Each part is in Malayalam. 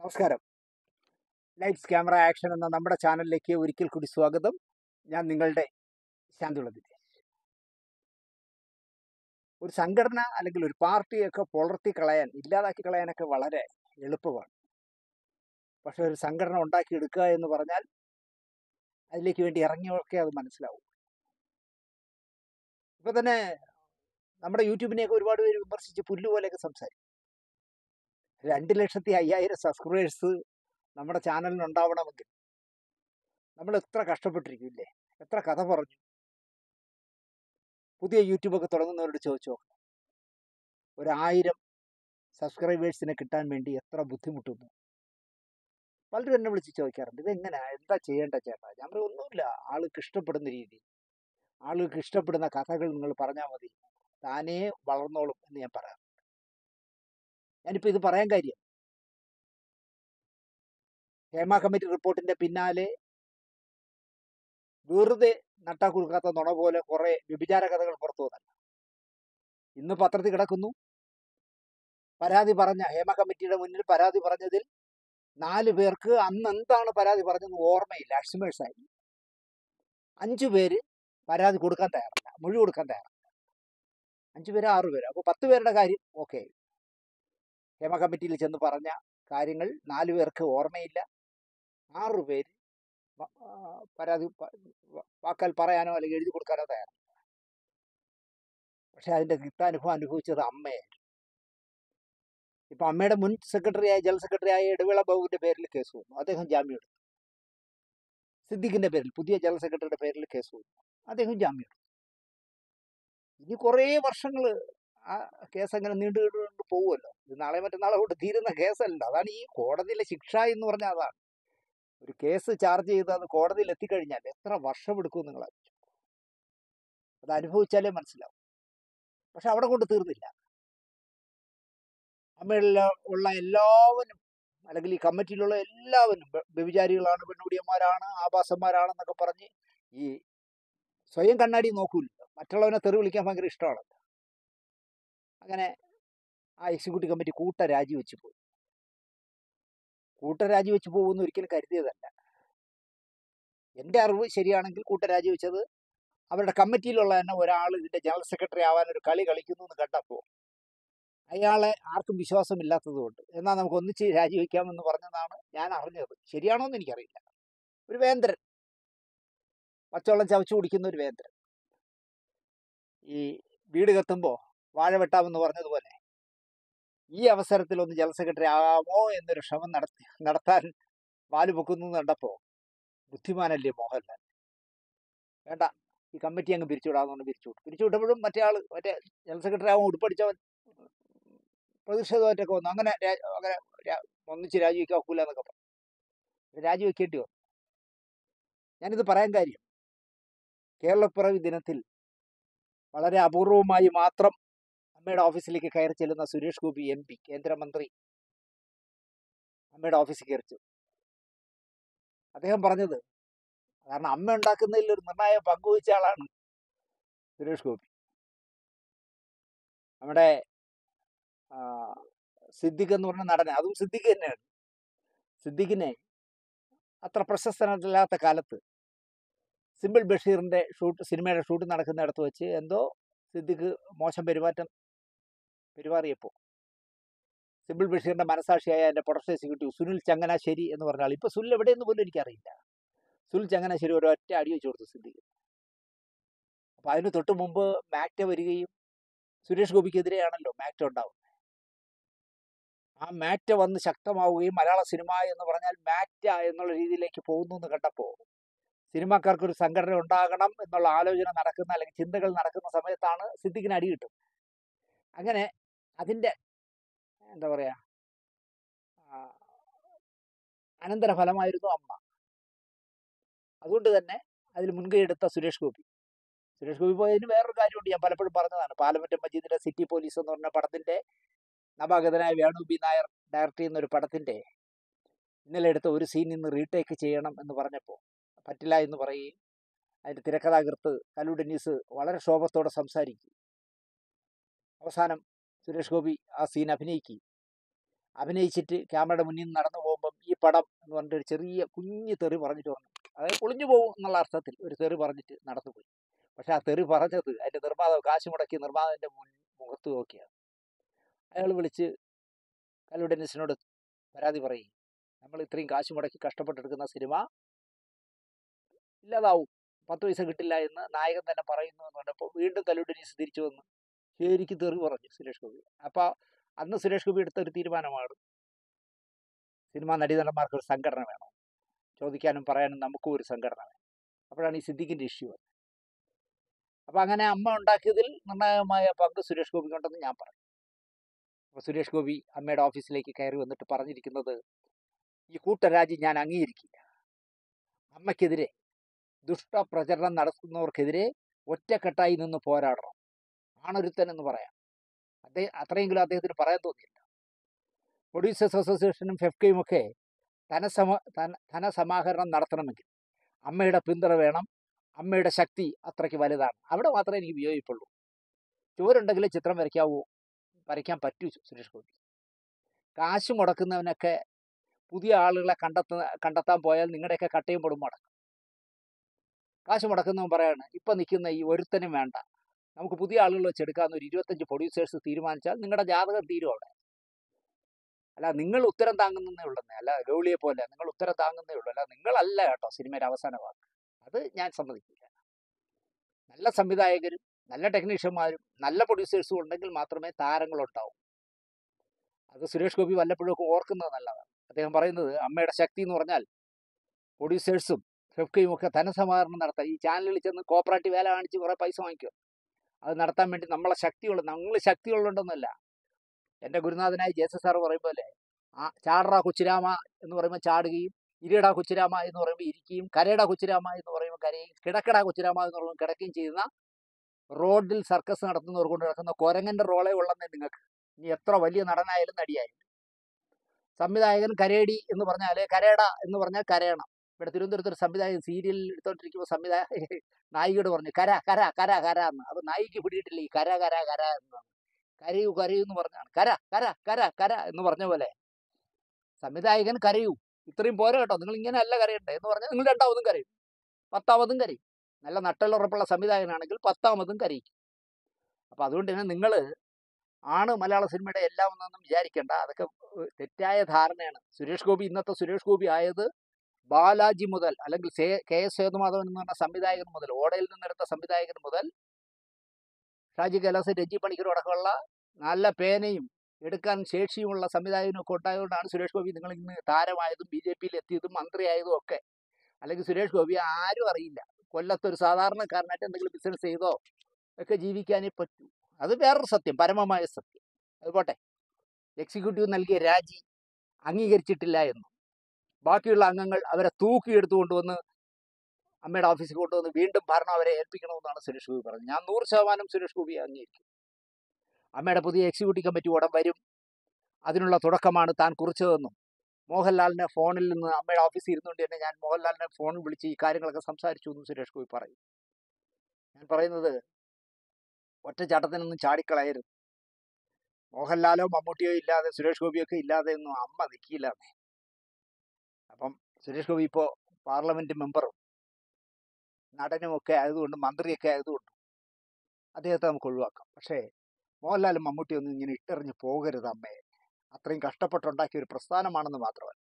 നമസ്കാരം ലൈറ്റ്സ് ക്യാമറ ആക്ഷൻ എന്ന നമ്മുടെ ചാനലിലേക്ക് ഒരിക്കൽ കൂടി സ്വാഗതം ഞാൻ നിങ്ങളുടെ ശാന്തുള്ള ദിനേശ് ഒരു സംഘടന അല്ലെങ്കിൽ ഒരു പാർട്ടിയൊക്കെ പുലർത്തി കളയാൻ ഇല്ലാതാക്കി കളയാനൊക്കെ വളരെ എളുപ്പമാണ് പക്ഷെ ഒരു സംഘടന ഉണ്ടാക്കിയെടുക്കുക എന്ന് പറഞ്ഞാൽ അതിലേക്ക് വേണ്ടി ഇറങ്ങിയവർക്ക് അത് മനസ്സിലാവും ഇപ്പൊ തന്നെ നമ്മുടെ യൂട്യൂബിനെയൊക്കെ ഒരുപാട് പേര് വിമർശിച്ച് പുല്ലുപോലെയൊക്കെ സംസാരിക്കും രണ്ട് ലക്ഷത്തി അയ്യായിരം സബ്സ്ക്രൈബേഴ്സ് നമ്മുടെ ചാനലിന് ഉണ്ടാവണമെങ്കിൽ നമ്മൾ എത്ര കഷ്ടപ്പെട്ടിരിക്കില്ലേ എത്ര കഥ പറഞ്ഞു പുതിയ യൂട്യൂബൊക്കെ തുടങ്ങുന്നവരോട് ചോദിച്ചു നോക്കണം ഒരായിരം സബ്സ്ക്രൈബേഴ്സിനെ കിട്ടാൻ വേണ്ടി എത്ര ബുദ്ധിമുട്ടുന്നു പലരും എന്നെ വിളിച്ച് ചോദിക്കാറുണ്ട് ഇതെങ്ങനെയാ എന്താ ചെയ്യേണ്ട ചേട്ടാ ഞാൻ പറയും ഒന്നുമില്ല ആൾക്ക് ഇഷ്ടപ്പെടുന്ന രീതി ആളുകൾക്ക് ഇഷ്ടപ്പെടുന്ന കഥകൾ നിങ്ങൾ പറഞ്ഞാൽ മതി താനേ വളർന്നോളും എന്ന് ഞാൻ പറയാം ഞാനിപ്പോൾ ഇത് പറയാൻ കാര്യം ഹേമ കമ്മിറ്റി റിപ്പോർട്ടിന്റെ പിന്നാലെ വെറുതെ നട്ടാ കുറുക്കാത്ത നുണ പോലെ കുറെ വ്യഭിചാര കഥകൾ പുറത്തു വന്നല്ല ഇന്ന് പത്രത്തിൽ കിടക്കുന്നു പരാതി പറഞ്ഞ ഹേമ കമ്മിറ്റിയുടെ മുന്നിൽ പരാതി പറഞ്ഞതിൽ നാല് പേർക്ക് അന്ന് എന്താണ് പരാതി പറഞ്ഞതെന്ന് ഓർമ്മയില്ല അഷ്മേഴ്സായി അഞ്ചു പേര് പരാതി കൊടുക്കാൻ തയ്യാറല്ല മൊഴി കൊടുക്കാൻ തയ്യാറല്ല അഞ്ചു പേര് ആറു പേര് അപ്പോൾ പത്ത് പേരുടെ കാര്യം ഓക്കെ ഹേമ കമ്മിറ്റിയിൽ ചെന്ന് പറഞ്ഞ കാര്യങ്ങൾ നാലു പേർക്ക് ഓർമ്മയില്ല ആറു പേര് വ- ആ, പരാതി പ- വ- വാക്കാൽ പറയാനോ അല്ലെങ്കിൽ എഴുതി കൊടുക്കാനോ തയ്യാറാണ് പക്ഷെ അതിന്റെ തിക്താനുഭവം അനുഭവിച്ചത് അമ്മയായിരുന്നു ഇപ്പൊ അമ്മയുടെ മുൻ സെക്രട്ടറിയായ ജനറൽ സെക്രട്ടറിയായ ഇടവേള ബാബുവിന്റെ പേരിൽ കേസ് വന്നു അദ്ദേഹം ജാമ്യം എടുത്തു സിദ്ദിഖിന്റെ പേരിൽ പുതിയ ജനറൽ സെക്രട്ടറിയുടെ പേരിൽ കേസ് വന്നു അദ്ദേഹം ജാമ്യം എടുത്തു ഇനി കുറേ വർഷങ്ങൾ ആ കേസ് അങ്ങനെ നീണ്ടു നീണ്ടു പോകുമല്ലോ ഇത് നാളെ മറ്റന്നാളെ കൊണ്ട് തീരുന്ന കേസല്ല അതാണ് ഈ കോടതിയിലെ ശിക്ഷ എന്ന് പറഞ്ഞാൽ അതാണ് ഒരു കേസ് ചാർജ് ചെയ്ത് അത് കോടതിയിൽ എത്തിക്കഴിഞ്ഞാൽ എത്ര വർഷം എടുക്കും നിങ്ങൾ അത് അനുഭവിച്ചാലേ മനസ്സിലാവും പക്ഷെ അവിടെ കൊണ്ട് തീർന്നില്ല അമ്മയുള്ള ഉള്ള എല്ലാവരും അല്ലെങ്കിൽ ഈ കമ്മിറ്റിയിലുള്ള എല്ലാവരും ബ- വ്യഭിചാരികളാണ് പെണ്ണുടിയന്മാരാണ് ആഭാസന്മാരാണെന്നൊക്കെ പറഞ്ഞ് ഈ സ്വയം കണ്ണാടി നോക്കൂല മറ്റുള്ളവനെ തെറി വിളിക്കാൻ ഭയങ്കര ഇഷ്ടമാണ് അങ്ങനെ ആ എക്സിക്യൂട്ടീവ് കമ്മിറ്റി കൂട്ട രാജിവെച്ച് പോയി കൂട്ട രാജിവെച്ച് പോകുമെന്ന് ഒരിക്കലും കരുതിയതല്ല എൻ്റെ അറിവ് ശരിയാണെങ്കിൽ കൂട്ട രാജിവെച്ചത് അവരുടെ കമ്മിറ്റിയിലുള്ള തന്നെ ഒരാൾ ഇതിന്റെ ജനറൽ സെക്രട്ടറി ആവാൻ ഒരു കളി കളിക്കുന്നു എന്ന് കണ്ടപ്പോൾ അയാളെ ആർക്കും വിശ്വാസമില്ലാത്തത് കൊണ്ട് എന്നാൽ നമുക്ക് ഒന്നിച്ച് രാജിവെക്കാമെന്ന് പറഞ്ഞതാണ് ഞാൻ അറിഞ്ഞത് ശരിയാണോ എന്ന് എനിക്കറിയില്ല ഒരു വേന്ദ്രൻ പച്ചവെള്ളം ചവച്ചു കുടിക്കുന്ന ഒരു വേന്ദ്രൻ ഈ വീട് കത്തുമ്പോൾ വാഴ വെട്ടാമെന്ന് പറഞ്ഞതുപോലെ ഈ അവസരത്തിൽ ഒന്ന് ജനറൽ സെക്രട്ടറി ആകാമോ എന്നൊരു ശ്രമം നടത്തി നടത്താൻ വാല് പൊക്കുന്നു എന്ന് കണ്ടപ്പോൾ ബുദ്ധിമാനല്ലേ മോഹൻലാൽ വേണ്ട ഈ കമ്മിറ്റി അങ്ങ് പിരിച്ചുവിടാമെന്ന് പിരിച്ചുവിട്ടു പിരിച്ചുവിട്ടപ്പോഴും മറ്റേ ആള് മറ്റേ ജനറൽ സെക്രട്ടറി ആവാൻ ഉടുപ്പടിച്ചവൻ പ്രതിഷേധമായിട്ടൊക്കെ വന്നു അങ്ങനെ രാ- അങ്ങനെ രാ- ഒന്നിച്ച് രാജിവെക്കാൻ ഒക്കില്ല എന്നൊക്കെ പറഞ്ഞു രാജിവെക്കേണ്ടി വന്നു ഞാനിത് പറയാൻ കാര്യം കേരളപ്പിറവി ദിനത്തിൽ വളരെ അപൂർവമായി മാത്രം അമ്മയുടെ ഓഫീസിലേക്ക് കയറി ചെല്ലുന്ന സുരേഷ് ഗോപി എം പി കേന്ദ്രമന്ത്രി അമ്മയുടെ ഓഫീസിൽ കയറി ചെന്നു അദ്ദേഹം പറഞ്ഞത് കാരണം അമ്മ ഉണ്ടാക്കുന്നതിൽ ഒരു നിർണായക പങ്കുവഹിച്ച ആളാണ് സുരേഷ് ഗോപി നമ്മുടെ ആ, സിദ്ദിഖ് എന്ന് പറഞ്ഞ നടനെ അതും സിദ്ദിഖ് തന്നെയാണ് സിദ്ദിഖിനെ അത്ര പ്രശസ്തനല്ലാത്ത കാലത്ത് സിമ്പിൾ ബഷീറിന്റെ ഷൂട്ട് സിനിമയുടെ ഷൂട്ട് നടക്കുന്നിടത്ത് വെച്ച് എന്തോ സിദ്ദിഖ് മോശം പെരുമാറ്റം പെരുമാറിയപ്പോൾ സിമ്പിൾ ബഷീറിന്റെ മനസാക്ഷിയായ എൻ്റെ പ്രൊഡക്ഷൻ എക്സിക്യൂട്ടീവ് സുനിൽ ചങ്ങനാശ്ശേരി എന്ന് പറഞ്ഞ ആൾ ഇപ്പൊ സുനിൽ എവിടെയെന്ന് പോലും എനിക്കറിയില്ല സുനിൽ ചങ്ങനാശ്ശേരി ഒരൊറ്റ അടി വെച്ച് കൊടുത്തു സിദ്ദിഖ് അപ്പൊ അതിന് തൊട്ട് മുമ്പ് മാക്ട വരികയും സുരേഷ് ഗോപിക്കെതിരെയാണല്ലോ മാക്ട ഉണ്ടാവുന്നത് ആ മാറ്റ വന്ന് ശക്തമാവുകയും മലയാള സിനിമ എന്ന് പറഞ്ഞാൽ മാറ്റ എന്നുള്ള രീതിയിലേക്ക് പോകുന്നു എന്ന് കണ്ടപ്പോൾ സിനിമാക്കാർക്ക് ഒരു സംഘടന ഉണ്ടാകണം എന്നുള്ള ആലോചന നടക്കുന്ന അല്ലെങ്കിൽ ചിന്തകൾ നടക്കുന്ന സമയത്താണ് സിദ്ദിഖിന് അടി കിട്ടും അങ്ങനെ അതിന്റെ എന്താ പറയാ ആ, അനന്തരഫലമായിരുന്നു അമ്മ അതുകൊണ്ട് തന്നെ അതിൽ മുൻകൈ എടുത്ത സുരേഷ് ഗോപി സുരേഷ് ഗോപി പോയതിന് വേറൊരു കാര്യമുണ്ട് ഞാൻ പലപ്പോഴും പറഞ്ഞതാണ് പാലമറ്റം മജീദിന്റെ സിറ്റി പോലീസ് എന്ന് പറഞ്ഞ പടത്തിന്റെ നവാഗതനായ വേണു ബി നായർ ഡയറക്ട് ചെയ്യുന്ന ഒരു പടത്തിന്റെ ഇന്നലെ എടുത്ത ഒരു സീൻ ഇന്ന് റീടേക്ക് ചെയ്യണം എന്ന് പറഞ്ഞപ്പോൾ പറ്റില്ല എന്ന് പറയുകയും അതിന്റെ തിരക്കഥാകൃത്ത് കലു ഡെന്നീസ് വളരെ ക്ഷോഭത്തോടെ സംസാരിക്കും അവസാനം സുരേഷ് ഗോപി ആ സീൻ അഭിനയിക്കുകയും അഭിനയിച്ചിട്ട് ക്യാമറയുടെ മുന്നിൽ നിന്ന് നടന്നു പോകുമ്പോൾ പടം എന്ന് പറഞ്ഞിട്ട് ഒരു ചെറിയ കുഞ്ഞു തെറി പറഞ്ഞിട്ട് വന്നു അതായത് പൊളിഞ്ഞു പോകും എന്നുള്ള അർത്ഥത്തിൽ ഒരു തെറി പറഞ്ഞിട്ട് നടന്നുപോയി പക്ഷെ ആ തെറി പറഞ്ഞത് അതിന്റെ നിർമ്മാതാവ് കാശ് മുടക്കി നിർമ്മാതാവിന്റെ മുൻ മുഖത്ത് നോക്കിയാണ് അയാൾ വിളിച്ച് കല്ലു ഡെന്നിസിനോട് പരാതി പറയും നമ്മൾ ഇത്രയും കാശ് മുടക്കി കഷ്ടപ്പെട്ടെടുക്കുന്ന സിനിമ ഇല്ലാതാവും പത്ത് പൈസ കിട്ടില്ല എന്ന് നായകൻ തന്നെ പറയുന്നു എന്ന് പറഞ്ഞപ്പോൾ വീണ്ടും കല്ലു ഡെന്നിസ് തിരിച്ചു വന്ന് ശരിക്കും തെറി പറഞ്ഞു സുരേഷ് ഗോപി അപ്പോൾ അന്ന് സുരേഷ് ഗോപി എടുത്ത ഒരു തീരുമാനമാണ് സിനിമാ നടീനടന്മാർക്ക് ഒരു സംഘടന വേണം ചോദിക്കാനും പറയാനും നമുക്കും ഒരു സംഘടന വേണം അപ്പോഴാണ് ഈ സിദ്ദിഖിന്റെ ഇഷ്യൂ വന്നത് അപ്പൊ അങ്ങനെ അമ്മ ഉണ്ടാക്കിയതിൽ നിർണായകമായ പങ്ക് സുരേഷ് ഗോപിക്കുണ്ടെന്ന് ഞാൻ പറയും അപ്പൊ സുരേഷ് ഗോപി അമ്മയുടെ ഓഫീസിലേക്ക് കയറി വന്നിട്ട് പറഞ്ഞിരിക്കുന്നത് ഈ കൂട്ടരാജി ഞാൻ അംഗീകരിക്കില്ല അമ്മയ്ക്കെതിരെ ദുഷ്ടപ്രചരണം നടത്തുന്നവർക്കെതിരെ ഒറ്റക്കെട്ടായി നിന്ന് പോരാടണം ആണൊരുത്തൻ എന്ന് പറയാം അദ്ദേഹം അത്രയെങ്കിലും അദ്ദേഹത്തിന് പറയാൻ തോന്നിയില്ല പ്രൊഡ്യൂസേഴ്സ് അസോസിയേഷനും ഫെഫ്കയും ഒക്കെ ധനസമ ധന ധനസമാഹരണം നടത്തണമെങ്കിൽ അമ്മയുടെ പിന്തുണ വേണം അമ്മയുടെ ശക്തി അത്രയ്ക്ക് വലുതാണ് അവിടെ മാത്രമേ എനിക്ക് വിയോജിപ്പുള്ളൂ ചുവരുണ്ടെങ്കിലേ ചിത്രം വരയ്ക്കാവൂ വരയ്ക്കാൻ പറ്റൂ സുരേഷ് ഗോപി കാശ് മുടക്കുന്നവനൊക്കെ പുതിയ ആളുകളെ കണ്ടെത്ത കണ്ടെത്താൻ പോയാൽ നിങ്ങളുടെയൊക്കെ കട്ടയും പൊടും മുടക്കും കാശ് മുടക്കുന്നവൻ പറയാണ് ഇപ്പം നിൽക്കുന്ന ഈ ഒരുത്തനും വേണ്ട നമുക്ക് പുതിയ ആളുകൾ വെച്ചെടുക്കാമെന്ന് ഒരു ഇരുപത്തഞ്ച് പ്രൊഡ്യൂസേഴ്സ് തീരുമാനിച്ചാൽ നിങ്ങളുടെ ജാതകം തീരും അവിടെ അല്ല നിങ്ങൾ ഉത്തരം താങ്ങുന്നേ ഉള്ളെന്നേ അല്ല ഗൗളിയെ പോലെ നിങ്ങൾ ഉത്തരം താങ്ങുന്നേ ഉള്ളൂ അല്ല നിങ്ങളല്ല കേട്ടോ സിനിമയുടെ അവസാന വാക്ക് അത് ഞാൻ സമ്മതിക്കില്ല നല്ല സംവിധായകരും നല്ല ടെക്നീഷ്യന്മാരും നല്ല പ്രൊഡ്യൂസേഴ്സും ഉണ്ടെങ്കിൽ മാത്രമേ താരങ്ങളുണ്ടാവൂ അത് സുരേഷ് ഗോപി വല്ലപ്പോഴും ഒക്കെ ഓർക്കുന്നത് നല്ലതാണ് അദ്ദേഹം പറയുന്നത് അമ്മയുടെ ശക്തി എന്ന് പറഞ്ഞാൽ പ്രൊഡ്യൂസേഴ്സും ഫെഫ്കയും ഒക്കെ ധനസമാഹരണം നടത്താൻ ഈ ചാനലിൽ ചെന്ന് കോപ്പറേറ്റീവ് വേല കാണിച്ച് കുറേ പൈസ വാങ്ങിക്കും അത് നടത്താൻ വേണ്ടി നമ്മളെ ശക്തിയുള്ള നമ്മൾ ശക്തികളുണ്ടെന്നല്ല എൻ്റെ ഗുരുനാഥനായ ജേസ സാർ പറയും പോലെ ആ ചാടറ കൊച്ചുരാമ എന്ന് പറയുമ്പോൾ ചാടുകയും ഇരിയടാ കൊച്ചുരാമ എന്ന് പറയുമ്പോൾ ഇരിക്കുകയും കരയടാ കൊച്ചുരാമ എന്ന് പറയുമ്പോൾ കരയും കിടക്കടാ കൊച്ചുരാമ എന്ന് പറയുമ്പോൾ കിടക്കുകയും ചെയ്യുന്ന റോഡിൽ സർക്കസ് നടത്തുന്നവർ കൊണ്ട് നടക്കുന്ന കൊരങ്ങന്റെ റോളേ ഉള്ളെന്നേ നിങ്ങൾക്ക് ഇനി എത്ര വലിയ നടനായാലും നടിയായാലും സംവിധായകൻ കരയടി എന്ന് പറഞ്ഞാൽ കരയട എന്ന് പറഞ്ഞാൽ കരയണം ഇവിടെ തിരുവനന്തപുരത്ത് ഒരു സംവിധായകൻ സീരിയൽ എടുത്തോണ്ടിരിക്കുമ്പോൾ സംവിധായക നായികയോട് പറഞ്ഞു കര കര കര കര എന്ന് അപ്പൊ നായിക്ക് പിടിയിട്ടില്ല ഈ കര കര കര എന്ന് കരയൂ കരയൂ എന്ന് പറഞ്ഞാണ് കര കര കര കര എന്ന് പറഞ്ഞ പോലെ സംവിധായകൻ കരയൂ ഇത്രയും പോരാ കേട്ടോ നിങ്ങൾ ഇങ്ങനെ അല്ല കരയണ്ടേ എന്ന് പറഞ്ഞാൽ നിങ്ങൾ രണ്ടാമതും കരയും പത്താമതും കരയും നല്ല നട്ടലുറപ്പുള്ള സംവിധായകനാണെങ്കിൽ പത്താമതും കരയിക്കും അപ്പൊ അതുകൊണ്ട് തന്നെ നിങ്ങൾ ആണ് മലയാള സിനിമയുടെ എല്ലാം ഒന്നും വിചാരിക്കേണ്ട അതൊക്കെ ഏഹ്, തെറ്റായ ധാരണയാണ് സുരേഷ് ഗോപി ഇന്നത്തെ സുരേഷ് ഗോപി ആയത് ബാലാജി മുതൽ അല്ലെങ്കിൽ സേ- കെ എസ് സേതുമാധവൻ എന്ന് പറഞ്ഞ സംവിധായകൻ മുതൽ ഓടയിൽ നിന്നെടുത്ത സംവിധായകൻ മുതൽ ഷാജി കൈലാസ് രഞ്ജി പണിക്കർ അടക്കമുള്ള നല്ല പേനയും എടുക്കാൻ ശേഷിയുമുള്ള സംവിധായകനും ഒക്കെ ഉണ്ടായതുകൊണ്ടാണ് സുരേഷ് ഗോപി നിങ്ങൾ ഇന്ന് താരമായതും ബി ജെ പിയിൽ എത്തിയതും മന്ത്രിയായതും ഒക്കെ അല്ലെങ്കിൽ സുരേഷ് ഗോപി ആരും അറിയില്ല കൊല്ലത്തൊരു സാധാരണക്കാരനായിട്ട് എന്തെങ്കിലും ബിസിനസ് ചെയ്തോ ഒക്കെ ജീവിക്കാനേ പറ്റൂ അത് വേറൊരു സത്യം പരമമായ സത്യം അത് പോട്ടെ എക്സിക്യൂട്ടീവ് നൽകിയ രാജി അംഗീകരിച്ചിട്ടില്ല എന്നും ബാക്കിയുള്ള അംഗങ്ങൾ അവരെ തൂക്കിയെടുത്തു കൊണ്ടുവന്ന് അമ്മയുടെ ഓഫീസിൽ കൊണ്ടുവന്ന് വീണ്ടും ഭരണം അവരെ ഏൽപ്പിക്കണമെന്നാണ് സുരേഷ് ഗോപി പറഞ്ഞത് ഞാൻ നൂറ് ശതമാനം സുരേഷ് ഗോപിയെ അംഗീകരിക്കും അമ്മയുടെ പുതിയ എക്സിക്യൂട്ടീവ് കമ്മിറ്റി ഉടൻ വരും അതിനുള്ള തുടക്കമാണ് താൻ കുറിച്ചതെന്നും മോഹൻലാലിനെ ഫോണിൽ നിന്ന് അമ്മയുടെ ഓഫീസിൽ ഇരുന്നുകൊണ്ട് തന്നെ ഞാൻ മോഹൻലാലിനെ ഫോണിൽ വിളിച്ച് ഈ കാര്യങ്ങളൊക്കെ സംസാരിച്ചു എന്നും സുരേഷ് ഗോപി പറയും ഞാൻ പറയുന്നത് ഒറ്റച്ചാട്ടത്തിനൊന്നും ചാടിക്കളയരുത് മോഹൻലാലോ മമ്മൂട്ടിയോ ഇല്ലാതെ സുരേഷ് ഗോപിയൊക്കെ ഇല്ലാതെ ഒന്നും അമ്മ നിൽക്കില്ല അപ്പം സുരേഷ് ഗോപി ഇപ്പോൾ പാർലമെന്റ് മെമ്പറും നടനും ഒക്കെ ആയതുകൊണ്ട് മന്ത്രിയൊക്കെ ആയതുകൊണ്ട് അദ്ദേഹത്തെ നമുക്ക് ഒഴിവാക്കാം പക്ഷേ മോഹൻലാലും മമ്മൂട്ടിയൊന്നും ഇങ്ങനെ ഇട്ടെറിഞ്ഞ് പോകരുത് അമ്മയെ അത്രയും കഷ്ടപ്പെട്ടുണ്ടാക്കിയ ഒരു പ്രസ്ഥാനമാണെന്ന് മാത്രമല്ല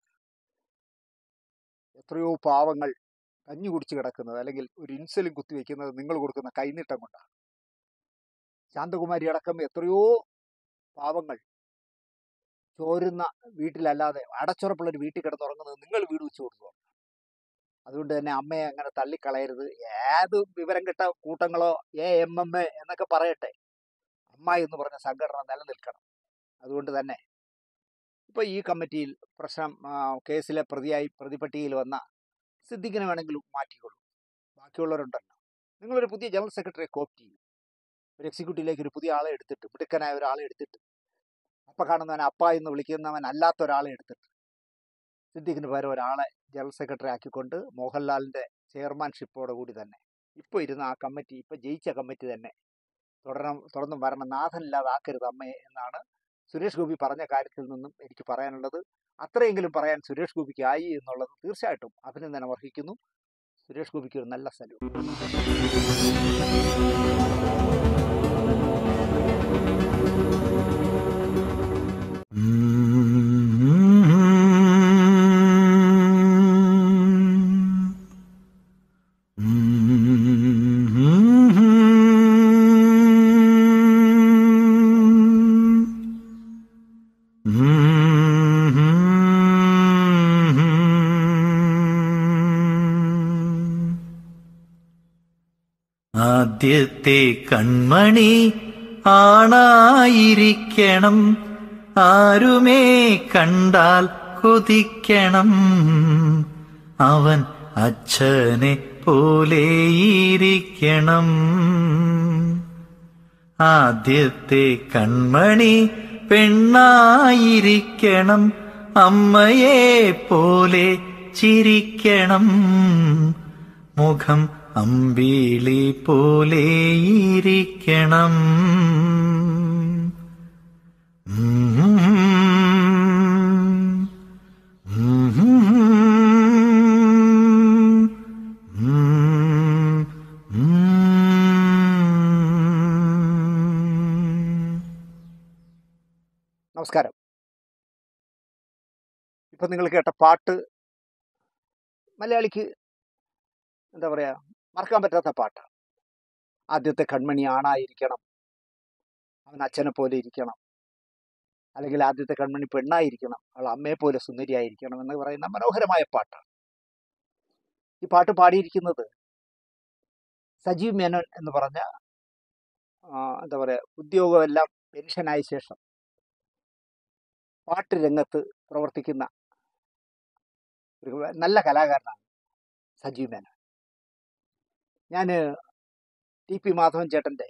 എത്രയോ പാവങ്ങൾ കഞ്ഞി കുടിച്ച് കിടക്കുന്നത് അല്ലെങ്കിൽ ഒരു ഇൻസുലിൻ കുത്തിവെക്കുന്നത് നിങ്ങൾ കൊടുക്കുന്ന കൈനീട്ടം കൊണ്ടാണ് ശാന്തകുമാരി അടക്കം എത്രയോ പാവങ്ങൾ ചോരുന്ന വീട്ടിലല്ലാതെ അടച്ചുറപ്പുള്ള ഒരു വീട്ടിൽ കിടന്നുറങ്ങുന്നത് നിങ്ങൾ വീട് വെച്ച് കൊടുക്കുക അതുകൊണ്ട് തന്നെ അമ്മയെ അങ്ങനെ തള്ളിക്കളയരുത് ഏത് വിവരം കിട്ട കൂട്ടങ്ങളോ എ എം എം എ എന്നൊക്കെ പറയട്ടെ അമ്മ എന്ന് പറഞ്ഞ സംഘടന നിലനിൽക്കണം അതുകൊണ്ട് തന്നെ ഇപ്പൊ ഈ കമ്മിറ്റിയിൽ പ്രശ്നം ആ, കേസിലെ പ്രതിയായി പ്രതിപട്ടികയിൽ വന്ന സിദ്ദിഖിനെ വേണമെങ്കിൽ മാറ്റിക്കൊള്ളൂ ബാക്കിയുള്ളവരുണ്ടല്ലോ നിങ്ങളൊരു പുതിയ ജനറൽ സെക്രട്ടറിയെ കോപ്റ്റ് ചെയ്യും ഒരു എക്സിക്യൂട്ടീവിലേക്ക് ഒരു പുതിയ ആളെ എടുത്തിട്ട് മിടുക്കനായ ഒരാളെ എടുത്തിട്ട് അപ്പ കാണുന്നവൻ അപ്പ എന്ന് വിളിക്കുന്നവൻ അല്ലാത്ത ഒരാളെ എടുത്തിട്ട് സിദ്ദിഖിന് പകരം ഒരാളെ ജനറൽ സെക്രട്ടറി ആക്കിക്കൊണ്ട് മോഹൻലാലിന്റെ ചെയർമാൻഷിപ്പോടെ കൂടി തന്നെ ഇപ്പോൾ ഇരുന്ന ആ കമ്മിറ്റി ഇപ്പോൾ ജയിച്ച കമ്മിറ്റി തന്നെ തുടരണം തുടർന്നും വരണം നാഥനില്ലാതെ ആക്കരുത് അമ്മയെ എന്നാണ് സുരേഷ് ഗോപി പറഞ്ഞ കാര്യത്തിൽ നിന്നും എനിക്ക് പറയാനുള്ളത് അത്രയെങ്കിലും പറയാൻ സുരേഷ് ഗോപിക്ക് ആയി എന്നുള്ളത് തീർച്ചയായിട്ടും അഭിനന്ദനം അർഹിക്കുന്നു സുരേഷ് ഗോപിക്ക് ഒരു നല്ല സല്യൂട്ട് ആദ്യത്തെ കൺമണി ആണായിരിക്കണം ആരുമേ കണ്ടാൽ കൊതിക്കണം അവൻ അച്ഛനെ പോലെയിരിക്കണം ആദ്യത്തെ കൺമണി പെണ്ണായിരിക്കണം അമ്മയെ പോലെ ചിരിക്കണം മുഖം അമ്പിളി പോലെയിരിക്കണം നമസ്കാരം ഇപ്പം നിങ്ങൾ കേട്ട പാട്ട് മലയാളിക്ക് എന്താ പറയുക മറക്കാൻ പറ്റാത്ത പാട്ടാണ് ആദ്യത്തെ കൺമണി ആണായിരിക്കണം അവൻ അച്ഛനെ പോലെ ഇരിക്കണം അല്ലെങ്കിൽ ആദ്യത്തെ കൺമണി പെണ്ണായിരിക്കണം അവൾ അമ്മയെ പോലെ സുന്ദരിയായിരിക്കണം എന്ന് പറയുന്ന മനോഹരമായ പാട്ടാണ് ഈ പാട്ട് പാടിയിരിക്കുന്നത് സജീവ് മേനോൻ എന്ന് പറഞ്ഞ ആ, എന്താ പറയുക ഉദ്യോഗമെല്ലാം പെൻഷനായ ശേഷം പാട്ട് രംഗത്ത് പ്രവർത്തിക്കുന്ന ഒരു നല്ല കലാകാരനാണ് സജീവ് മേനോൻ ഞാൻ ടി പി മാധവൻ ചേട്ടൻ്റെ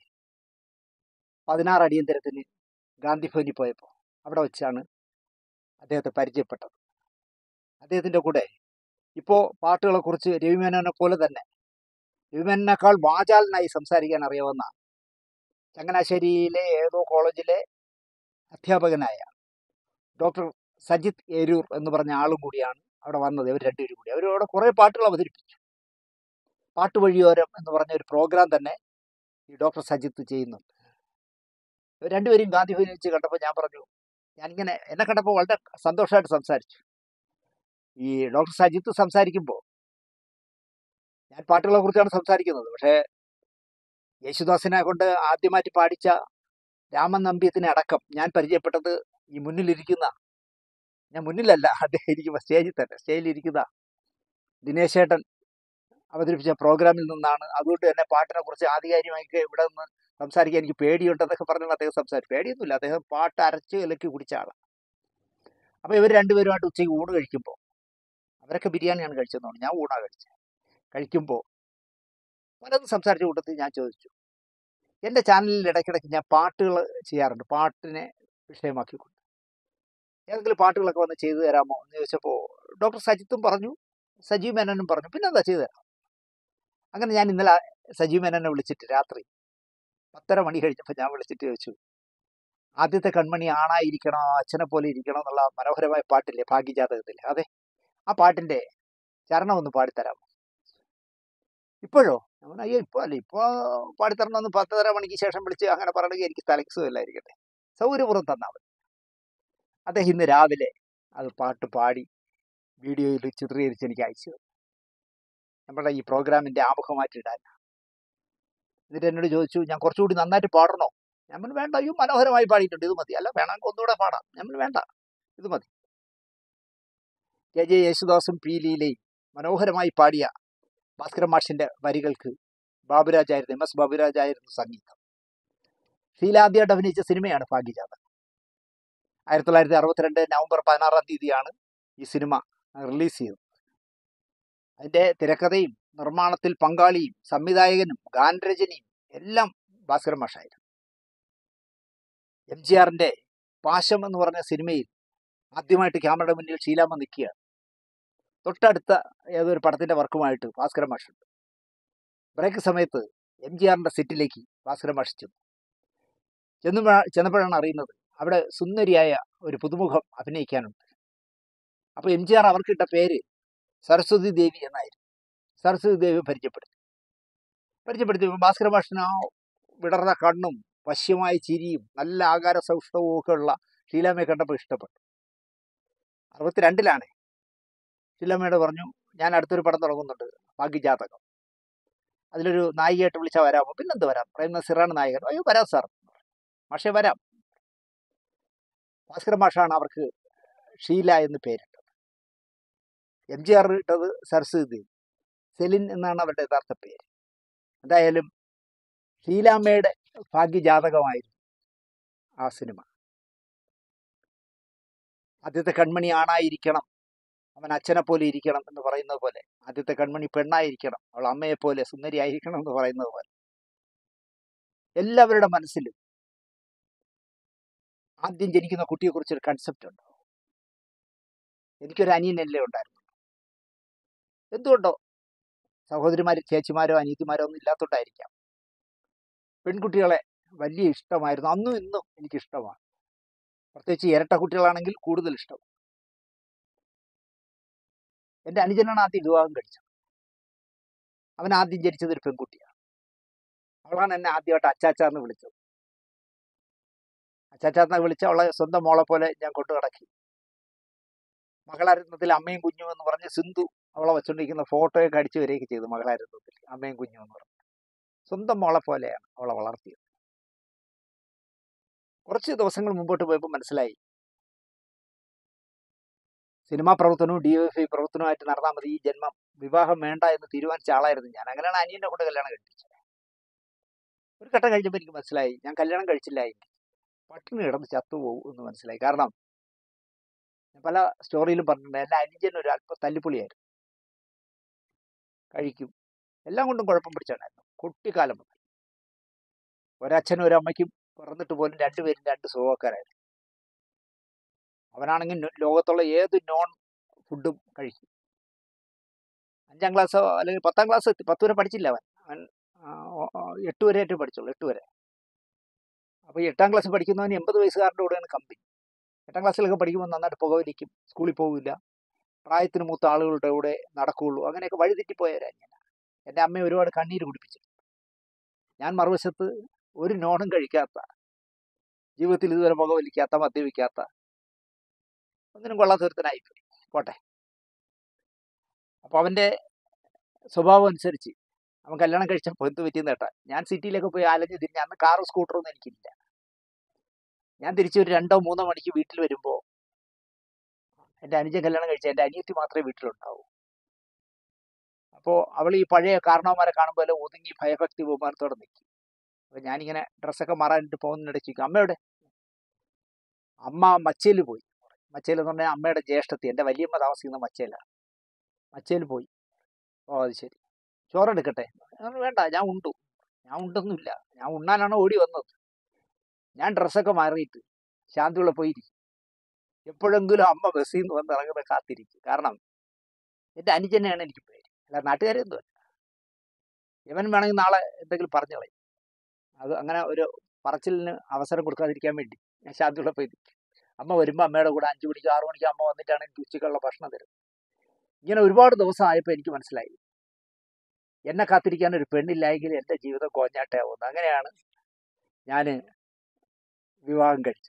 പതിനാറ് അടിയന്തരത്തിന് ഗാന്ധി ഭവനിൽ പോയപ്പോൾ അവിടെ വെച്ചാണ് അദ്ദേഹത്തെ പരിചയപ്പെട്ടത് അദ്ദേഹത്തിൻ്റെ കൂടെ ഇപ്പോൾ പാട്ടുകളെക്കുറിച്ച് രവിമേനോനെ പോലെ തന്നെ രവിമേനേക്കാൾ വാചാലനായി സംസാരിക്കാൻ അറിയാവുന്ന ചങ്ങനാശ്ശേരിയിലെ ഏതോ കോളേജിലെ അധ്യാപകനായ ഡോക്ടർ സജിത് ഏരൂർ എന്ന് പറഞ്ഞ ആളും കൂടിയാണ് അവിടെ വന്നത് ഇവർ രണ്ടുപേരും കൂടി അവർ അവിടെ കുറേ പാട്ടുകൾ അവതരിപ്പിച്ചു പാട്ട് വഴിയോരം എന്ന് പറഞ്ഞ ഒരു പ്രോഗ്രാം തന്നെ ഈ ഡോക്ടർ സജിത്ത് ചെയ്യുന്നുണ്ട് ഇവർ രണ്ടുപേരും ഗാന്ധി ഭവനിൽ വെച്ച് കണ്ടപ്പോൾ ഞാൻ പറഞ്ഞു ഞാനിങ്ങനെ എന്നെ കണ്ടപ്പോൾ വളരെ സന്തോഷമായിട്ട് സംസാരിച്ചു ഈ ഡോക്ടർ സജിത്ത് സംസാരിക്കുമ്പോൾ ഞാൻ പാട്ടുകളെ കുറിച്ചാണ് സംസാരിക്കുന്നത് പക്ഷേ യേശുദാസിനെ കൊണ്ട് ആദ്യമായിട്ട് പാടിച്ച രാമൻ നമ്പ്യത്തിനെ അടക്കം ഞാൻ പരിചയപ്പെട്ടത് ഈ മുന്നിലിരിക്കുന്ന ഞാൻ മുന്നിലല്ല അദ്ദേഹം ഇരിക്കുമ്പോൾ സ്റ്റേജിൽ തന്നെ സ്റ്റേജിൽ ഇരിക്കുന്ന ദിനേശ് ചേട്ടൻ അവതരിപ്പിച്ച പ്രോഗ്രാമിൽ നിന്നാണ് അതുകൊണ്ട് തന്നെ പാട്ടിനെ കുറിച്ച് ആധികാരികമായി ഇവിടെ നിന്ന് സംസാരിക്കാൻ എനിക്ക് പേടിയുണ്ടെന്നൊക്കെ പറഞ്ഞാണ് അദ്ദേഹം സംസാരിച്ചു പേടിയൊന്നുമില്ല അദ്ദേഹം പാട്ട് അരച്ച് ഇലക്കി കുടിച്ച ആളാണ് അപ്പോൾ ഇവർ രണ്ടുപേരുമായിട്ട് ഉച്ചയ്ക്ക് ഊണ് കഴിക്കുമ്പോൾ അവരൊക്കെ ബിരിയാണിയാണ് കഴിച്ചതെന്നാണ് ഞാൻ ഊണാണ് കഴിച്ചത് കഴിക്കുമ്പോൾ പലതും സംസാരിച്ച കൂട്ടത്തിൽ ഞാൻ ചോദിച്ചു എൻ്റെ ചാനലിൽ ഇടയ്ക്കിടയ്ക്ക് ഞാൻ പാട്ടുകൾ ചെയ്യാറുണ്ട് പാട്ടിനെ വിഷയമാക്കിക്കൊണ്ട് ഏതെങ്കിലും പാട്ടുകളൊക്കെ വന്ന് ചെയ്തു തരാമോ എന്ന് ചോദിച്ചപ്പോൾ ഡോക്ടർ സജിത്തും പറഞ്ഞു സജീവ് മേനോനും പറഞ്ഞു പിന്നെ എന്താ ചെയ്തു തരാം അങ്ങനെ ഞാൻ ഇന്നലെ സജീവ് മേനോനെ വിളിച്ചിട്ട് രാത്രി പത്തര മണി കഴിഞ്ഞപ്പോൾ ഞാൻ വിളിച്ചിട്ട് ചോദിച്ചു ആദ്യത്തെ കൺമണി ആണായിരിക്കണോ അച്ഛനെ പോലെ ഇരിക്കണോ എന്നുള്ള മനോഹരമായ പാട്ടില്ലേ ഭാഗ്യജാതകത്തിൽ അതെ ആ പാട്ടിന്റെ ചരണം ഒന്ന് പാടിത്തരാമോ ഇപ്പോഴോ ഞാൻ പറഞ്ഞു, അയ്യോ ഇപ്പോൾ അല്ല ഇപ്പോൾ പാടിത്തരണമെന്ന് പത്തര മണിക്ക് ശേഷം വിളിച്ച് അങ്ങനെ പറയണമെങ്കിൽ എനിക്ക് തലയ്ക്ക് സുഖമില്ലായിരിക്കട്ടെ സൗകര്യപൂർവ്വം തന്നാൽ മതി അദ്ദേഹം ഇന്ന് രാവിലെ അത് പാട്ട് പാടി വീഡിയോയിൽ ചിത്രീകരിച്ച് എനിക്ക് അയച്ചു തന്നു. നമ്മുടെ ഈ പ്രോഗ്രാമിന്റെ ആമുഖമായിട്ട് ഇടാൻ എന്നിട്ട് എന്നോട് ചോദിച്ചു ഞാൻ കുറച്ചുകൂടി നന്നായിട്ട് പാടണോ ഞാൻ പറഞ്ഞു വേണ്ട അയ്യോ മനോഹരമായി പാടിയിട്ടുണ്ട് ഇത് മതി അല്ല വേണമെങ്കിൽ ഒന്നുകൂടെ പാടാം ഞാൻ പറഞ്ഞു വേണ്ട ഇത് മതി കെ ജെ യേശുദാസും പി ലീലയും മനോഹരമായി പാടിയ ഭാസ്കരൻ മാഷിന്റെ വരികൾക്ക് ബാബുരാജായിരുന്നു എം എസ് ബാബുരാജായിരുന്നു സംഗീതം ശീലാദ്യമായിട്ട് അഭിനയിച്ച സിനിമയാണ് ഭാഗ്യജാതം ആയിരത്തി തൊള്ളായിരത്തി അറുപത്തിരണ്ട് നവംബർ പതിനാറാം തീയതിയാണ് ഈ സിനിമ റിലീസ് ചെയ്തത് അതിന്റെ തിരക്കഥയും നിർമ്മാണത്തിൽ പങ്കാളിയും സംവിധായകനും ഗാനരചനയും എല്ലാം ഭാസ്കരൻ മാഷായിരുന്നു എം ജി ആറിന്റെ പാശം എന്ന് പറഞ്ഞ സിനിമയിൽ ആദ്യമായിട്ട് ക്യാമറയുടെ മുന്നിൽ ശീലാമ്മ നിൽക്കുകയാണ് തൊട്ടടുത്ത ഏതൊരു പടത്തിന്റെ വർക്കുമായിട്ട് ഭാസ്കരൻ മാഷുണ്ട് ബ്രേക്ക് സമയത്ത് എം ജി ആറിന്റെ സെറ്റിലേക്ക് ഭാസ്കരൻ മാഷ് ചെന്നു ചെന്നു ചെന്നപ്പോഴാണ് അറിയുന്നത് അവിടെ സുന്ദരിയായ ഒരു പുതുമുഖം അഭിനയിക്കാനുണ്ട് അപ്പോൾ എം ജി ആർ അവർക്കിട്ട പേര് സരസ്വതി ദേവി എന്നായിരുന്നു സരസ്വതി ദേവി പരിചയപ്പെടുത്തി പരിചയപ്പെടുത്തി ഭാസ്കര ഭാഷന് ആ വിടർന്ന കണ്ണും വശ്യമായ ചിരിയും നല്ല ആകാര സൗഷ്ഠവും ഒക്കെ ഉള്ള ഷീലാമ്മയെ കണ്ടപ്പോൾ ഇഷ്ടപ്പെട്ടു അറുപത്തിരണ്ടിലാണ് ഷീലാമ്മയോട് പറഞ്ഞു ഞാൻ അടുത്തൊരു പടം തുടങ്ങുന്നുണ്ട് ഭാഗ്യജാതകം അതിലൊരു നായികയായിട്ട് വിളിച്ചാൽ വരാമോ പിന്നെന്ത് വരാം പ്രേം നസീറാണ് നായകൻ അയ്യോ വരാം സാർ പക്ഷേ വരാം ഭാസ്കര മാഷാണ് അവർക്ക് ഷീല എന്ന് പേരിട്ടത് എം ജി ആർ ഇട്ടത് സരസ്വതി ദേവി സെലിൻ എന്നാണ് അവരുടെ യഥാർത്ഥ പേര് എന്തായാലും ഷീലാമ്മയുടെ ഭാഗ്യജാതകമായിരുന്നു ആ സിനിമ ആദ്യത്തെ കൺമണി ആണായിരിക്കണം അവൻ അച്ഛനെ പോലെ ഇരിക്കണം എന്ന് പറയുന്നത് പോലെ ആദ്യത്തെ കൺമണി പെണ്ണായിരിക്കണം അവൾ അമ്മയെ പോലെ സുന്ദരിയായിരിക്കണം എന്ന് പറയുന്നത് പോലെ എല്ലാവരുടെ മനസ്സിലും ആദ്യം ജനിക്കുന്ന കുട്ടിയെക്കുറിച്ച് ഒരു കൺസെപ്റ്റ് ഉണ്ട് എനിക്കൊരു അനിയനല്ലേ ഉണ്ടായിരുന്നു എന്തുകൊണ്ടോ സഹോദരിമാർ ചേച്ചിമാരോ അനിയത്തിമാരോ ഒന്നും ഇല്ലാത്തതുകൊണ്ടായിരിക്കാം പെൺകുട്ടികളെ വലിയ ഇഷ്ടമായിരുന്നു അന്നും ഇന്നും എനിക്ക് ഇഷ്ടമാണ് പ്രത്യേകിച്ച് ഇരട്ട കുട്ടികളാണെങ്കിൽ കൂടുതൽ ഇഷ്ടം എൻ്റെ അനുജനാണ് ആദ്യം വിവാഹം കഴിച്ചത് അവൻ ആദ്യം ജനിച്ചത് ഒരു പെൺകുട്ടിയാണ് അവളാണ് എന്നെ ആദ്യമായിട്ട് അച്ചാച്ച എന്ന് വിളിച്ചത് അച്ചാച്ച എന്ന് വിളിച്ച അവളെ സ്വന്തം മോളെ പോലെ ഞാൻ കൊണ്ടു കിടക്കി മകളാരത്നത്തിൽ അമ്മയും കുഞ്ഞും എന്ന് പറഞ്ഞ് സിന്ധു അവളെ വെച്ചുകൊണ്ടിരിക്കുന്ന ഫോട്ടോയൊക്കെ അടിച്ചു വരികയൊക്കെ ചെയ്തു മകളാരത്നത്തിൽ അമ്മയും കുഞ്ഞും എന്ന് പറഞ്ഞു സ്വന്തം മോളെ പോലെയാണ് അവളെ വളർത്തിയത് കുറച്ച് ദിവസങ്ങൾ മുമ്പോട്ട് പോയപ്പോൾ മനസ്സിലായി സിനിമാ പ്രവർത്തനവും ഡി എഫ് ഐ പ്രവർത്തനവുമായിട്ട് നടന്നാൽ മതി ഈ ജന്മം വിവാഹം വേണ്ട എന്ന് തീരുമാനിച്ച ആളായിരുന്നു ഞാൻ അങ്ങനെയാണ് അനിയന്റെ കൂടെ കല്യാണം കഴിപ്പിച്ചത് ഒരു ഘട്ടം കഴിഞ്ഞപ്പോൾ എനിക്ക് മനസ്സിലായി ഞാൻ കല്യാണം കഴിച്ചില്ല എങ്കിൽ പട്ടിണി കിടന്ന് ചത്തുപോകും എന്ന് മനസ്സിലായി കാരണം ഞാൻ പല സ്റ്റോറിയിലും പറഞ്ഞിട്ടുണ്ട് എൻ്റെ അനുജൻ ഒരു അല്പം തല്ലിപ്പൊളിയായിരുന്നു കഴിക്കും എല്ലാം കൊണ്ടും കുഴപ്പം പിടിച്ചാണ്ടായിരുന്നു കുട്ടിക്കാലം മുതൽ ഒരച്ഛനും ഒരമ്മയ്ക്കും പിറന്നിട്ട് പോലും രണ്ടുപേരും രണ്ട് സുഖക്കാരായിരുന്നു അവനാണെങ്കിൽ നോ- ലോകത്തുള്ള ഏത് നോൺ ഫുഡും കഴിക്കും അഞ്ചാം ക്ലാസ്സോ അല്ലെങ്കിൽ പത്താം ക്ലാസ് എത്തി പത്ത് വരെ പഠിച്ചില്ല അവൻ അവൻ ആ, ഓ- ഓ, എട്ട് വരെ ആയിട്ട് പഠിച്ചുള്ളൂ എട്ട് വരെ അപ്പോൾ ഈ എട്ടാം ക്ലാസ് പഠിക്കുന്നവന് എൺപത് വയസ്സുകാരൻ്റെ കൂടെയാണ് കമ്പനി എട്ടാം ക്ലാസ്സിലൊക്കെ പഠിക്കുമ്പോൾ നന്നായിട്ട് പുകവലിക്കും സ്കൂളിൽ പോകില്ല പ്രായത്തിന് മൂത്ത ആളുകളുടെ കൂടെ നടക്കുകയുള്ളൂ അങ്ങനെയൊക്കെ വഴിതെറ്റിപ്പോയവരാണ് ഞാൻ എൻ്റെ അമ്മയെ ഒരുപാട് കണ്ണീര് കുടിപ്പിച്ചു ഞാൻ മറുവശത്ത് ഒരു നോണും കഴിക്കാത്ത ജീവിതത്തിൽ ഇതുവരെ പുകവലിക്കാത്ത മദ്യപിക്കാത്ത ഒന്നിനും കൊള്ളാത്ത ഒരുത്തനായിപ്പോയി പോട്ടെ അപ്പോൾ അവൻ്റെ സ്വഭാവം അനുസരിച്ച് അവൻ കല്യാണം കഴിച്ചപ്പോൾ എന്ത് പറ്റിയെന്ന് കേട്ടാ ഞാൻ സിറ്റിയിലൊക്കെ പോയി അലഞ്ഞ് തിരിഞ്ഞ് അന്ന് കാറും സ്കൂട്ടറൊന്നും എനിക്കില്ല ഞാൻ തിരിച്ച് ഒരു രണ്ടോ മൂന്നോ മണിക്ക് വീട്ടിൽ വരുമ്പോൾ എൻ്റെ അനുജൻ കല്യാണം കഴിച്ച എൻ്റെ അനിയത്തി മാത്രമേ വീട്ടിലുണ്ടാവൂ അപ്പോൾ അവൾ ഈ പഴയ കാരണവന്മാരെ കാണുമ്പോൾ ഒതുങ്ങി ഭയഭക്തി ബഹുമാനത്തോടെ നിൽക്കും അപ്പോൾ ഞാനിങ്ങനെ ഡ്രസ്സൊക്കെ മാറാനിട്ട് പോകുന്നതിനിടയ്ക്ക് ചോദിക്കും അമ്മയുടെ അമ്മ മച്ചയിൽ പോയി മച്ചയിൽ എന്ന് പറഞ്ഞാൽ അമ്മയുടെ ജ്യേഷ്ഠത്തി എൻ്റെ വലിയമ്മ താമസിക്കുന്ന മച്ചയിലാണ് മച്ചയിൽ പോയി ഓ അത് ശരി ചോറെടുക്കട്ടെ ഞാൻ പറഞ്ഞു, വേണ്ട ഞാൻ ഉണ്ടു ഞാൻ ഉണ്ടൊന്നുമില്ല ഞാൻ ഉണ്ണാനാണ് ഓടി വന്നത് ഞാൻ ഡ്രസ്സൊക്കെ മാറിയിട്ട് ശാന്തിയുള്ള പോയിരിക്കും എപ്പോഴെങ്കിലും അമ്മ ബസ്സിൽ നിന്ന് വന്ന് ഇറങ്ങുന്നത് കാത്തിരിക്കും കാരണം എൻ്റെ അനുജനെയാണ് എനിക്ക് പേര് അല്ല നാട്ടുകാരെ ഒന്നുമല്ല ഇവൻ വേണമെങ്കിൽ നാളെ എന്തെങ്കിലും പറഞ്ഞു കളയും അത് അങ്ങനെ ഒരു പറച്ചിലിന് അവസരം കൊടുക്കാതിരിക്കാൻ വേണ്ടി ഞാൻ ശാന്തിയുള്ള പോയി നിൽക്കും അമ്മ വരുമ്പോൾ അമ്മയുടെ കൂടെ അഞ്ചു മണിക്ക് ആറു മണിക്ക് അമ്മ വന്നിട്ടാണ് എനിക്ക് ഉച്ചയ്ക്കുള്ള ഭക്ഷണം തരും ഇങ്ങനെ ഒരുപാട് ദിവസം ആയപ്പോൾ എനിക്ക് മനസ്സിലായി എന്നെ കാത്തിരിക്കാൻ ഒരു പെണ്ണില്ലായെങ്കിൽ എൻ്റെ ജീവിതം കോഞ്ഞാട്ടേ ആവുന്നത് അങ്ങനെയാണ് ഞാൻ വിവാഹം കഴിച്ചത്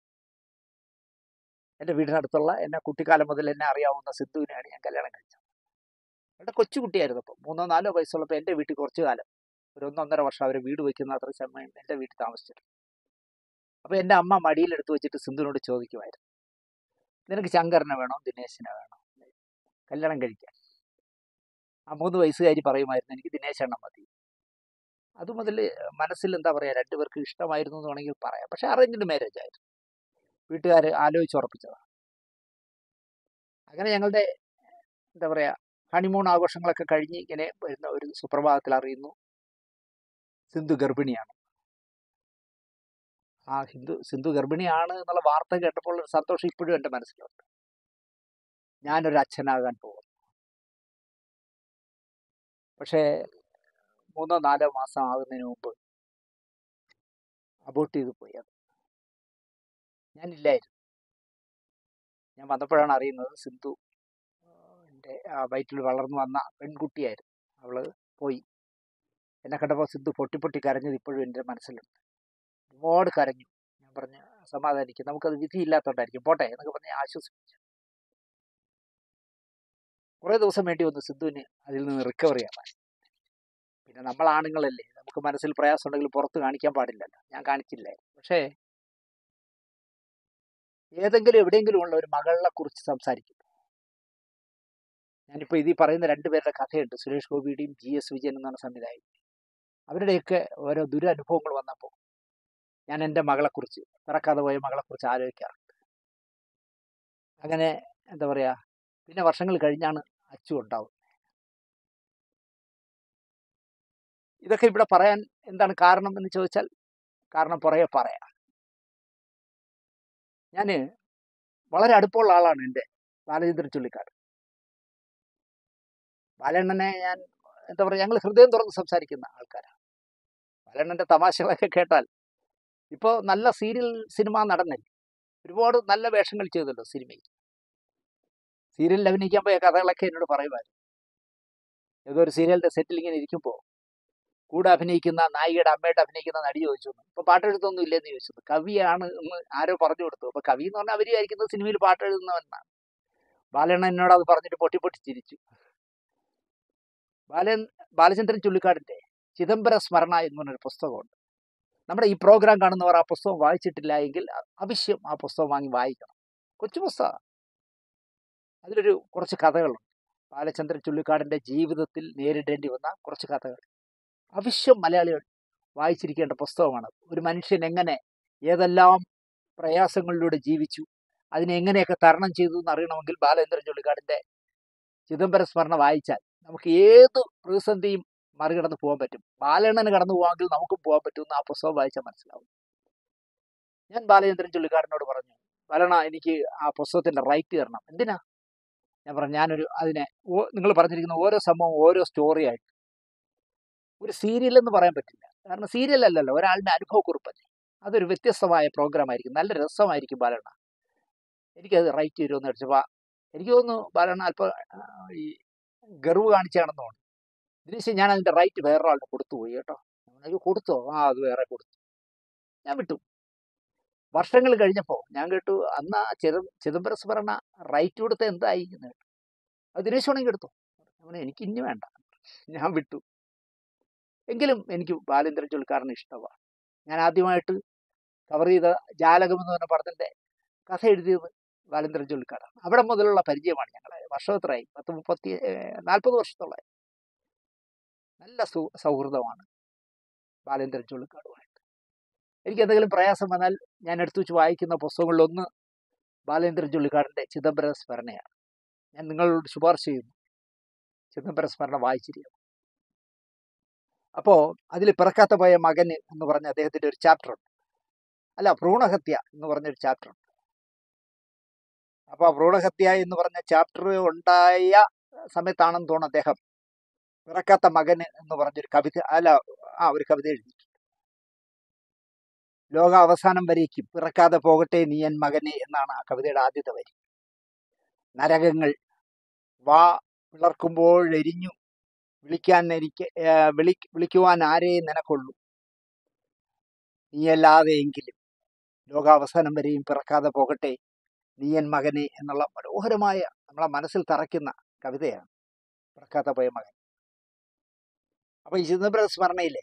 എൻ്റെ വീടിനടുത്തുള്ള എന്നെ കുട്ടിക്കാലം മുതൽ എന്നെ അറിയാവുന്ന സിദ്ധുവിനെയാണ് ഞാൻ കല്യാണം കഴിച്ചത് എൻ്റെ കൊച്ചുകുട്ടിയായിരുന്നു അപ്പോൾ മൂന്നോ നാലോ വയസ്സുള്ളപ്പോൾ എൻ്റെ വീട്ടിൽ കുറച്ചു കാലം ഒരു ഒന്നൊന്നര വർഷം അവർ വീട് വയ്ക്കുന്ന അത്ര സമയം എൻ്റെ വീട്ടിൽ താമസിച്ചിരുന്നു അപ്പോൾ എൻ്റെ അമ്മ മടിയിലെടുത്ത് വെച്ചിട്ട് സിന്ധുവിനോട് ചോദിക്കുമായിരുന്നു നിനക്ക് ശങ്കരനെ വേണോ ദിനേശിനെ വേണോ കല്യാണം കഴിക്കാൻ ആ മൂന്ന് വയസ്സുകാരി പറയുമായിരുന്നു എനിക്ക് ദിനേശ് എണ്ണം മതി അത് മുതൽ മനസ്സിൽ എന്താ പറയുക രണ്ടുപേർക്ക് ഇഷ്ടമായിരുന്നു എന്ന് വേണമെങ്കിൽ പറയാം പക്ഷെ അറേഞ്ച്ഡ് മാരേജ് ആയിരുന്നു വീട്ടുകാർ ആലോചിച്ചുറപ്പിച്ചതാണ് അങ്ങനെ ഞങ്ങളുടെ എന്താ പറയുക ഹണിമൂൺ ആഘോഷങ്ങളൊക്കെ കഴിഞ്ഞ് ഇങ്ങനെ വരുന്ന ഒരു സുപ്രഭാതത്തിൽ അറിയുന്നു സിന്ധു ഗർഭിണിയാണ് ആ ഹിന്ദു സിന്ധു ഗർഭിണിയാണ് എന്നുള്ള വാർത്ത കേട്ടപ്പോൾ ഒരു സന്തോഷം ഇപ്പോഴും എൻ്റെ മനസ്സിലുണ്ട് ഞാനൊരു അച്ഛനാകാൻ പോകുന്നു പക്ഷേ മൂന്നോ നാലോ മാസം ആകുന്നതിന് മുമ്പ് അബോട്ട് ചെയ്ത് പോയി അത് ഞാനില്ലായിരുന്നു ഞാൻ വന്നപ്പോഴാണ് അറിയുന്നത് സിന്ധു എൻ്റെ ആ വയറ്റിൽ വളർന്നു വന്ന പെൺകുട്ടിയായിരുന്നു അവള് പോയി എന്നെ കണ്ടപ്പോൾ സിന്ധു പൊട്ടി പൊട്ടി കരഞ്ഞത് ഇപ്പോഴും എൻ്റെ മനസ്സിലുണ്ട് ഒരുപാട് കരഞ്ഞു ഞാൻ പറഞ്ഞു സമാധാനിക്കും നമുക്കത് വിധിയില്ലാത്തതുകൊണ്ടായിരിക്കും പോട്ടെ എന്നൊക്കെ പറഞ്ഞ് ആശ്വസിപ്പിച്ചു കുറേ ദിവസം വേണ്ടി വന്നു സിന്ധുവിന് അതിൽ നിന്ന് റിക്കവർ ചെയ്യാൻ പിന്നെ നമ്മൾ ആണുങ്ങളല്ലേ നമുക്ക് മനസ്സിൽ പ്രയാസം ഉണ്ടെങ്കിൽ പുറത്ത് കാണിക്കാൻ പാടില്ലല്ലോ ഞാൻ കാണിച്ചില്ലായിരുന്നു പക്ഷേ ഏതെങ്കിലും എവിടെയെങ്കിലും ഉള്ള ഒരു മകളെ കുറിച്ച് സംസാരിക്കും ഞാനിപ്പോൾ ഇതിൽ പറയുന്ന രണ്ടുപേരുടെ കഥയുണ്ട് സുരേഷ് ഗോപിയുടെയും ജി എസ് വിജയൻ എന്നാണ് സംവിധായകൻ അവരുടെയൊക്കെ ഓരോ ദുരനുഭവങ്ങൾ വന്നപ്പോൾ ഞാൻ എൻ്റെ മകളെക്കുറിച്ച് പിറക്കാതെ പോയ മകളെക്കുറിച്ച് ആലോചിക്കാറുണ്ട് അങ്ങനെ എന്താ പറയുക പിന്നെ വർഷങ്ങൾ കഴിഞ്ഞാണ് അച്ചു ഉണ്ടാവും ഇതൊക്കെ ഇവിടെ പറയാൻ എന്താണ് കാരണം എന്ന് ചോദിച്ചാൽ കാരണം പുറകെ പറയാം ഞാൻ വളരെ അടുപ്പമുള്ള ആളാണ് എൻ്റെ ബാലചന്ദ്രൻ ചുള്ളിക്കാട് ബാലണ്ണനെ ഞാൻ എന്താ പറയുക ഞങ്ങൾ ഹൃദയം തുറന്ന് സംസാരിക്കുന്ന ആൾക്കാരാണ് ബാലണ്ണൻ്റെ തമാശകളൊക്കെ കേട്ടാൽ ഇപ്പോൾ നല്ല സീരിയൽ സിനിമ നടന്നില്ല ഒരുപാട് നല്ല വേഷങ്ങൾ ചെയ്തല്ലോ സിനിമയിൽ സീരിയലിൽ അഭിനയിക്കാൻ പോയ കഥകളൊക്കെ എന്നോട് പറയുമായിരുന്നു ഏതോ ഒരു സീരിയലിന്റെ സെറ്റിൽ ഇങ്ങനെ ഇരിക്കുമ്പോൾ കൂടെ അഭിനയിക്കുന്ന നായികയുടെ അമ്മയുടെ അഭിനയിക്കുന്ന നടി ചോദിച്ചു ഇപ്പൊ പാട്ടെഴുത്തൊന്നും ഇല്ലെന്ന് ചോദിച്ചത് കവിയാണ് എന്ന് ആരോ പറഞ്ഞു കൊടുത്തു അപ്പൊ കവി എന്ന് പറഞ്ഞാൽ അവർ വിചാരിക്കുന്നത് സിനിമയിൽ പാട്ട് എഴുതുന്നവനാണ് ബാലണ്ണൻ എന്നോട് അത് പറഞ്ഞിട്ട് പൊട്ടി പൊട്ടി ചിരിച്ചു ബാലൻ ബാലചന്ദ്രൻ ചുള്ളിക്കാടിന്റെ ചിദംബര സ്മരണ എന്ന് പറഞ്ഞൊരു പുസ്തകമുണ്ട് നമ്മുടെ ഈ പ്രോഗ്രാം കാണുന്നവർ ആ പുസ്തകം വായിച്ചിട്ടില്ല എങ്കിൽ അവശ്യം ആ പുസ്തകം വാങ്ങി വായിക്കണം കൊച്ചു പുസ്തകം അതിലൊരു കുറച്ച് കഥകളുണ്ട് ബാലചന്ദ്രൻ ചുള്ളിക്കാടിന്റെ ജീവിതത്തിൽ നേരിടേണ്ടി വന്ന കുറച്ച് കഥകൾ അവശ്യം മലയാളികൾ വായിച്ചിരിക്കേണ്ട പുസ്തകമാണ് ഒരു മനുഷ്യൻ എങ്ങനെ ഏതെല്ലാം പ്രയാസങ്ങളിലൂടെ ജീവിച്ചു അതിനെ എങ്ങനെയൊക്കെ തരണം ചെയ്തു എന്ന് അറിയണമെങ്കിൽ ബാലേന്ദ്രൻ ചുള്ളിക്കാടിന്റെ ചിദംബര സ്മരണ വായിച്ചാൽ നമുക്ക് ഏത് പ്രതിസന്ധിയും മറികടന്ന് പോകാൻ പറ്റും ബാലണ്ണന് കടന്നു പോകാമെങ്കിൽ നമുക്കും പോകാൻ പറ്റുമെന്ന് ആ പുസ്തകം വായിച്ചാൽ മനസ്സിലാവും ഞാൻ ബാലചന്ദ്രൻ ചുള്ളിക്കാടിനോട് പറഞ്ഞു ബാലണ്ണ എനിക്ക് ആ പുസ്തകത്തിന്റെ റൈറ്റ് തരണം എന്തിനാ ഞാൻ പറഞ്ഞു ഞാനൊരു അതിനെ നിങ്ങൾ പറഞ്ഞിരിക്കുന്ന ഓരോ സംഭവം ഓരോ സ്റ്റോറി ആയിട്ട് ഒരു സീരിയൽ എന്ന് പറയാൻ പറ്റില്ല കാരണം സീരിയൽ അല്ലല്ലോ ഒരാളുടെ അനുഭവക്കുറിപ്പല്ലേ അതൊരു വ്യത്യസ്തമായ പ്രോഗ്രാം ആയിരിക്കും നല്ല രസമായിരിക്കും ബാലണ്ണ എനിക്കത് റൈറ്റ് തരുമെന്ന് ചോദിച്ചപ്പോൾ എനിക്ക് തോന്നുന്നു ബാലണ്ണ അല്പം ആ, ഈ ഗർവ് കാണിച്ചാണെന്ന് തോന്നുന്നു ഇതിനുശേഷം ഞാൻ അതിന്റെ റൈറ്റ് വേറൊരാളുടെ കൊടുത്തു പോയി കേട്ടോ അയ്യോ കൊടുത്തോ ആ അത് വേറെ കൊടുത്തു ഞാൻ വിട്ടു വർഷങ്ങൾ കഴിഞ്ഞപ്പോൾ ഞാൻ കേട്ടു അന്ന് ആ ചിദം ചിദംബര സ്മരണ റൈറ്റ് കൊടുത്ത എന്തായി എന്ന് കേട്ടു അത് ദിനേശ് വേണമെങ്കിൽ എടുത്തു ഞാൻ പറഞ്ഞു, എനിക്ക് ഇനി വേണ്ട ഞാൻ വിട്ടു എങ്കിലും എനിക്ക് ബാലേന്ദ്രൻ ചുള്ളിക്കാരന് ഇഷ്ടമാണ് ഞാൻ ആദ്യമായിട്ട് കവർ ചെയ്ത ജാലകം എന്ന് പറഞ്ഞ പടത്തിന്റെ കഥ എഴുതിയത് ബാലേന്ദ്രൻ ചുള്ളിക്കാടാണ് അവിടെ മുതലുള്ള പരിചയമാണ് ഞങ്ങളെ വർഷം എത്രയായി പത്ത് മുപ്പത്തി നാൽപ്പത് വർഷത്തോളമായി നല്ല സൗ സൗഹൃദമാണ് ബാലേന്ദ്രൻ ചുള്ളിക്കാടുമായിട്ട് എനിക്ക് എന്തെങ്കിലും പ്രയാസം വന്നാൽ ഞാൻ എടുത്തു വെച്ച് വായിക്കുന്ന പുസ്തകങ്ങളിലൊന്ന് ബാലേന്ദ്രൻ ചുള്ളിക്കാടിന്റെ ചിദംബര സ്മരണയാണ് ഞാൻ നിങ്ങളോട് ശുപാർശ ചെയ്യുന്നു ചിദംബര സ്മരണ വായിച്ചിരിക്കണം അപ്പോ അതിൽ പിറക്കാത്ത പോയ മകന് എന്ന് പറഞ്ഞ അദ്ദേഹത്തിന്റെ ഒരു ചാപ്റ്റർ ഉണ്ട് അല്ല ഭ്രൂണഹത്യ എന്ന് പറഞ്ഞൊരു ചാപ്റ്റർ ഉണ്ട് അപ്പൊ ആ ഭ്രൂണഹത്യ എന്ന് പറഞ്ഞ ചാപ്റ്റർ ഉണ്ടായ സമയത്താണെന്ന് തോന്നുന്നു അദ്ദേഹം പിറക്കാത്ത മകന് എന്ന് പറഞ്ഞൊരു കവിത അല്ല ആ ഒരു കവിത എഴുതി ലോക അവസാനം വരേക്കും പിറക്കാതെ പോകട്ടെ നീ എൻ മകനെ എന്നാണ് ആ കവിതയുടെ ആദ്യത്തെ വരി നരകങ്ങൾ വാ പിളർക്കുമ്പോഴെരിഞ്ഞു വിളിക്കാൻ എനിക്ക് ഏ, വിളി വിളിക്കുവാൻ ആരേ നിനക്കുള്ളൂ നീയല്ലാതെ എങ്കിലും ലോകാവസാനം വരെയും പിറക്കാതെ പോകട്ടെ നീ എൻ മകനെ എന്നുള്ള മനോഹരമായ നമ്മളെ മനസ്സിൽ തറയ്ക്കുന്ന കവിതയാണ് പിറക്കാതെ പോയ മകൻ അപ്പൊ ഈ ചിദംബര സ്മരണയിലെ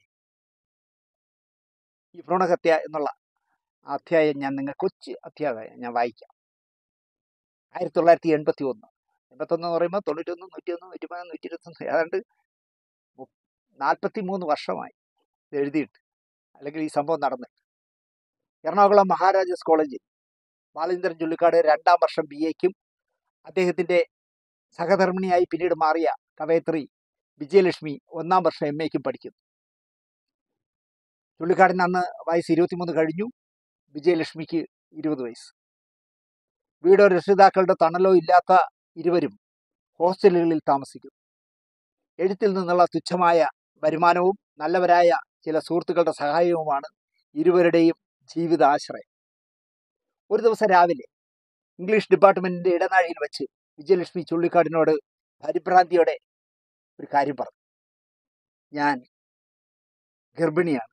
ഈ ഭ്രൂണഹത്യ എന്നുള്ള ആ അധ്യായം ഞാൻ നിങ്ങൾ കൊച്ചു അധ്യായം ഞാൻ വായിക്കാം ആയിരത്തി തൊള്ളായിരത്തി എൺപത്തി ഒന്ന് എൺപത്തൊന്ന് എന്ന് പറയുമ്പോൾ തൊണ്ണൂറ്റൊന്ന് നൂറ്റിയൊന്ന് നൂറ്റിപ്പതിനൊന്ന് നൂറ്റി ഇരുപത്തൊന്ന് ഏതാണ്ട് നാൽപ്പത്തി മൂന്ന് വർഷമായി ഇത് എഴുതിയിട്ട് അല്ലെങ്കിൽ ഈ സംഭവം നടന്നിട്ട് എറണാകുളം മഹാരാജാസ് കോളേജിൽ ബാലേന്ദ്രൻ ചുള്ളിക്കാട് രണ്ടാം വർഷം ബി എക്കും അദ്ദേഹത്തിന്റെ സഹധർമ്മിണിയായി പിന്നീട് മാറിയ കവയത്രി വിജയലക്ഷ്മി ഒന്നാം വർഷം എം എക്കും പഠിക്കുന്നു ചുള്ളിക്കാടിന് അന്ന് വയസ്സ് ഇരുപത്തിമൂന്ന് കഴിഞ്ഞു വിജയലക്ഷ്മിക്ക് ഇരുപത് വയസ്സ് വീടോ രക്ഷിതാക്കളുടെ തണലോ ഇല്ലാത്ത ഇരുവരും ഹോസ്റ്റലുകളിൽ താമസിക്കുന്നു എഴുത്തിൽ നിന്നുള്ള തുച്ഛമായ വരുമാനവും നല്ലവരായ ചില സുഹൃത്തുക്കളുടെ സഹായവുമാണ് ഇരുവരുടെയും ജീവിതാശ്രയം ഒരു ദിവസം രാവിലെ ഇംഗ്ലീഷ് ഡിപ്പാർട്ട്മെന്റിന്റെ ഇടനാഴിയിൽ വെച്ച് വിജയലക്ഷ്മി ചുള്ളിക്കാടിനോട് പരിഭ്രാന്തിയോടെ ഒരു കാര്യം പറഞ്ഞു ഞാൻ ഗർഭിണിയാണ്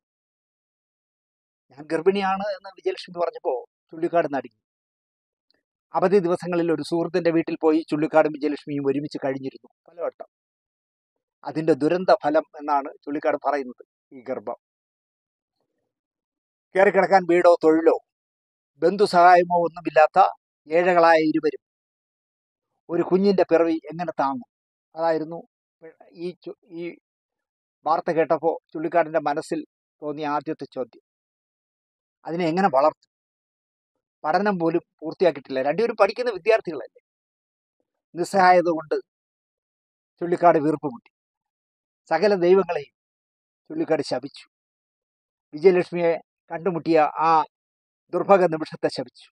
ഞാൻ ഗർഭിണിയാണ് എന്ന് വിജയലക്ഷ്മി പറഞ്ഞപ്പോൾ ചുള്ളിക്കാട് നടുങ്ങി അവധി ദിവസങ്ങളിൽ ഒരു സുഹൃത്തിന്റെ വീട്ടിൽ പോയി ചുള്ളിക്കാടും വിജയലക്ഷ്മിയും ഒരുമിച്ച് കഴിഞ്ഞിരുന്നു പലവട്ടം അതിന്റെ ദുരന്ത ഫലം എന്നാണ് ചുള്ളിക്കാട് പറയുന്നത് ഈ ഗർഭം കയറിക്കിടക്കാൻ വീടോ തൊഴിലോ ബന്ധു സഹായമോ ഒന്നുമില്ലാത്ത ഏഴകളായ ഇരുവരും ഒരു കുഞ്ഞിന്റെ പിറവി എങ്ങനെ താങ്ങും അതായിരുന്നു ഈ ചു- ഈ വാർത്ത കേട്ടപ്പോൾ ചുള്ളിക്കാടിന്റെ മനസ്സിൽ തോന്നിയ ആദ്യത്തെ ചോദ്യം അതിനെ എങ്ങനെ വളർത്തും പഠനം പോലും പൂർത്തിയാക്കിയിട്ടില്ല രണ്ടുപേരും പഠിക്കുന്ന വിദ്യാർത്ഥികളല്ലേ നിസ്സഹായത കൊണ്ട് ചുള്ളിക്കാട് വീർപ്പ് മുട്ടി സകല ദൈവങ്ങളെയും ചുള്ളിക്കാട് ശപിച്ചു വിജയലക്ഷ്മിയെ കണ്ടുമുട്ടിയ ആ ദുർഭഗ നിമിഷത്തെ ശപിച്ചു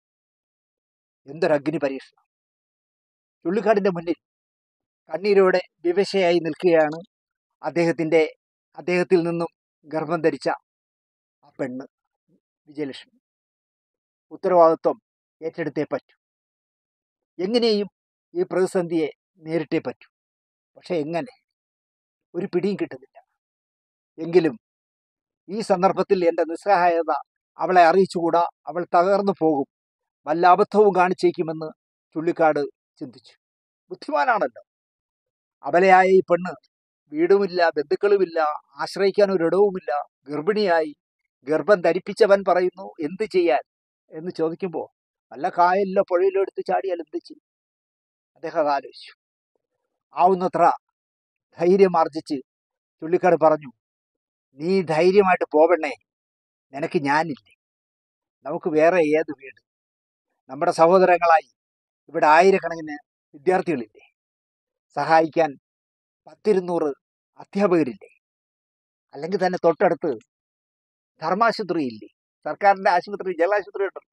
എന്തൊരു അഗ്നി പരീക്ഷണം ചുള്ളിക്കാടിന്റെ മുന്നിൽ കണ്ണീരോടെ വിവശയായി നിൽക്കുകയാണ് അദ്ദേഹത്തിന്റെ അദ്ദേഹത്തിൽ നിന്നും ഗർഭം ധരിച്ച ആ പെണ്ണ് വിജയലക്ഷ്മി ഉത്തരവാദിത്വം ഏറ്റെടുത്തേ പറ്റൂ എങ്ങനെയും ഈ പ്രതിസന്ധിയെ നേരിട്ടേ പറ്റൂ പക്ഷെ എങ്ങനെ ഒരു പിടിയും കിട്ടുന്നില്ല എങ്കിലും ഈ സന്ദർഭത്തിൽ എൻ്റെ നിസ്സഹായത അവളെ അറിയിച്ചുകൂടാ അവൾ തകർന്നു പോകും വല്ല അബദ്ധവും കാണിച്ചേക്കുമെന്ന് ചുള്ളിക്കാട് ചിന്തിച്ചു ബുദ്ധിമാനാണല്ലോ അബലയായ ഈ പെണ്ണ് വീടുമില്ല ബന്ധുക്കളുമില്ല ആശ്രയിക്കാൻ ഒരിടവുമില്ല ഗർഭിണിയായി ഗർഭം ധരിപ്പിച്ചവൻ പറയുന്നു എന്ത് ചെയ്യാൻ എന്ന് ചോദിക്കുമ്പോൾ വല്ല കായലിലോ പുഴയിലോ എടുത്ത് ചാടിയാൽ എന്ത് ചെയ്യും അദ്ദേഹം അത് ആലോചിച്ചു ആവുന്നത്ര ധൈര്യം ആർജിച്ച് ചുള്ളിക്കാട് പറഞ്ഞു നീ ധൈര്യമായിട്ട് പോവണേ നിനക്ക് ഞാനില്ലേ നമുക്ക് വേറെ ഏത് വീട് നമ്മുടെ സഹോദരങ്ങളായി ഇവിടെ ആയിരക്കണക്കിന് വിദ്യാർത്ഥികളില്ലേ സഹായിക്കാൻ പത്തിരുന്നൂറ് അധ്യാപകരില്ലേ അല്ലെങ്കിൽ തന്നെ തൊട്ടടുത്ത് ധർമാശുപത്രി ഇല്ലേ സർക്കാരിന്റെ ആശുപത്രി ജലാശുപത്രി ഉണ്ടല്ലോ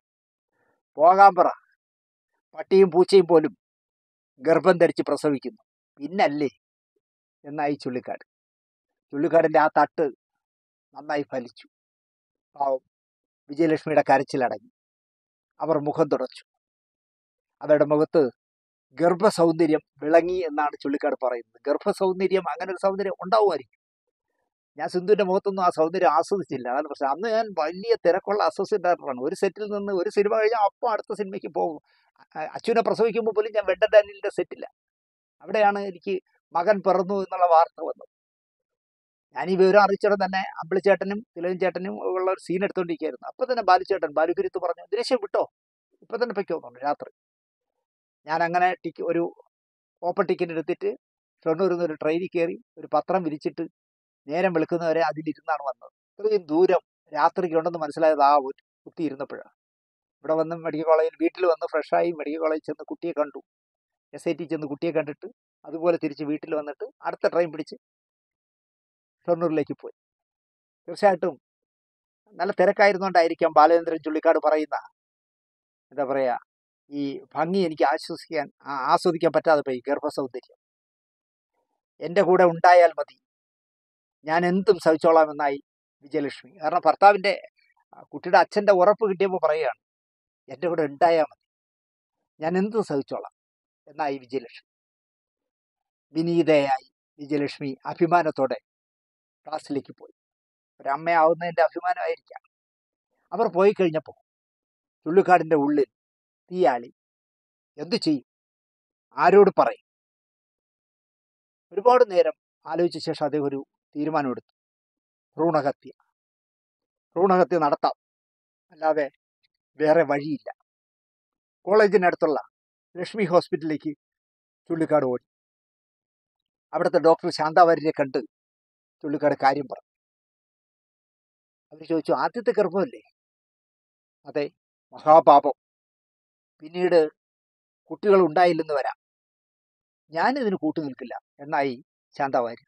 പോകാൻ പറ പട്ടിയും പൂച്ചയും പോലും ഗർഭം ധരിച്ച് പ്രസവിക്കുന്നു പിന്നല്ലേ എന്നായി ചുള്ളിക്കാട് ചുള്ളിക്കാടിന്റെ ആ തട്ട് നന്നായി ഫലിച്ചു പാവം വിജയലക്ഷ്മിയുടെ കരച്ചിലടങ്ങി അവർ മുഖം തുടച്ചു അവരുടെ മുഖത്ത് ഗർഭസൗന്ദര്യം വിളങ്ങി എന്നാണ് ചുള്ളിക്കാട് പറയുന്നത് ഗർഭസൗന്ദര്യം അങ്ങനെ ഒരു സൗന്ദര്യം ഉണ്ടാവുമായിരിക്കും ഞാൻ സിന്ധുവിന്റെ മുഖത്തൊന്നും ആ സൗന്ദര്യം ആസ്വദിച്ചില്ല അതാണ് പ്രശ്നം അന്ന് ഞാൻ വലിയ തിരക്കുള്ള അസോസിയേറ്റ് ഡയറക്ടറാണ് ഒരു സെറ്റിൽ നിന്ന് ഒരു സിനിമ കഴിഞ്ഞാൽ അപ്പം അടുത്ത സിനിമയ്ക്ക് പോകും അ- അച്ഛനെ പ്രസവിക്കുമ്പോൾ പോലും ഞാൻ വെഡ ഡാനിലിന്റെ സെറ്റില്ല അവിടെയാണ് എനിക്ക് മകൻ പിറന്നു എന്നുള്ള വാർത്ത വന്നത് ഞാൻ ഈ വിവരം അറിയിച്ചിടം തന്നെ അമ്പിളിച്ചേട്ടനും തിലകൻ ചേട്ടനും ഉള്ള ഒരു സീൻ എടുത്തോണ്ടിരിക്കുകയായിരുന്നു അപ്പൊ തന്നെ ബാലുചേട്ടൻ ബാലുഗുരുത്ത് പറഞ്ഞു ദിനേശം വിട്ടോ ഇപ്പൊ തന്നെ പൊയ്ക്കോ പറഞ്ഞു രാത്രി ഞാൻ അങ്ങനെ ടിക്ക് ഒരു ഓപ്പൺ ടിക്കറ്റ് എടുത്തിട്ട് ഷൊർണൂരിൽ നിന്ന് ഒരു ട്രെയിനിൽ കയറി ഒരു പത്രം വിരിച്ചിട്ട് നേരം വെളുക്കുന്നവരെ അതിലിരുന്നാണ് വന്നത് ഇത്രയും ദൂരം രാത്രിക്ക് ഉണ്ടെന്ന് മനസ്സിലായത് ആ ഒരു കുട്ടി ഇരുന്നപ്പോഴാണ് ഇവിടെ വന്ന് മെഡിക്കൽ കോളേജിൽ വീട്ടിൽ വന്ന് ഫ്രഷായി മെഡിക്കൽ കോളേജിൽ ചെന്ന് കുട്ടിയെ കണ്ടു എസ് ഐ ടി ചെന്ന് കുട്ടിയെ കണ്ടിട്ട് അതുപോലെ തിരിച്ച് വീട്ടിൽ വന്നിട്ട് അടുത്ത ട്രെയിൻ പിടിച്ച് ഷൊർണൂരിലേക്ക് പോയി തീർച്ചയായിട്ടും നല്ല തിരക്കായിരുന്നുകൊണ്ടായിരിക്കാം ബാലചന്ദ്രൻ ചുള്ളിക്കാട് പറയുന്ന എന്താ പറയാ ഈ ഭംഗി എനിക്ക് ആശ്വസിക്കാൻ ആ- ആസ്വദിക്കാൻ പറ്റാതെ പോയി ഗർഭസൗന്ദര്യം എൻ്റെ കൂടെ ഉണ്ടായാൽ മതി ഞാൻ എന്തും സഹിച്ചോളാം എന്നായി വിജയലക്ഷ്മി കാരണം ഭർത്താവിൻ്റെ ആ, കുട്ടിയുടെ അച്ഛൻ്റെ ഉറപ്പ് കിട്ടിയപ്പോൾ പറയുകയാണ് എൻ്റെ കൂടെ ഉണ്ടായാൽ മതി ഞാൻ എന്തും സഹിച്ചോളാം എന്നായി വിജയലക്ഷ്മി വിനീതയായി വിജയലക്ഷ്മി അഭിമാനത്തോടെ ക്ലാസ്സിലേക്ക് പോയി ഒരമ്മയാവുന്നതിൻ്റെ അഭിമാനമായിരിക്കാം അവർ പോയി കഴിഞ്ഞപ്പോൾ ചുള്ളിക്കാടിൻ്റെ ഉള്ളിൽ തീയാളി എന്തു ചെയ്യും ആരോട് പറയും ഒരുപാട് നേരം ആലോചിച്ച ശേഷം അദ്ദേഹം ഒരു തീരുമാനമെടുത്തു ഭ്രൂണഹത്യ ഭ്രൂണഹത്യ നടത്താം അല്ലാതെ വേറെ വഴിയില്ല കോളേജിനടുത്തുള്ള ലക്ഷ്മി ഹോസ്പിറ്റലിലേക്ക് ചുള്ളിക്കാട് ഓടി അവിടുത്തെ ഡോക്ടർ ശാന്താവാര്യരെ കണ്ട് ചുള്ളിക്കാട് കാര്യം പറഞ്ഞു അവർ ചോദിച്ചു ആദ്യത്തെ ഗർഭമല്ലേ അതെ മഹാപാപം പിന്നീട് കുട്ടികൾ ഉണ്ടായില്ലെന്ന് വരാം ഞാനിതിന് കൂട്ടു നിൽക്കില്ല എന്നായി ശാന്താവാര്യർ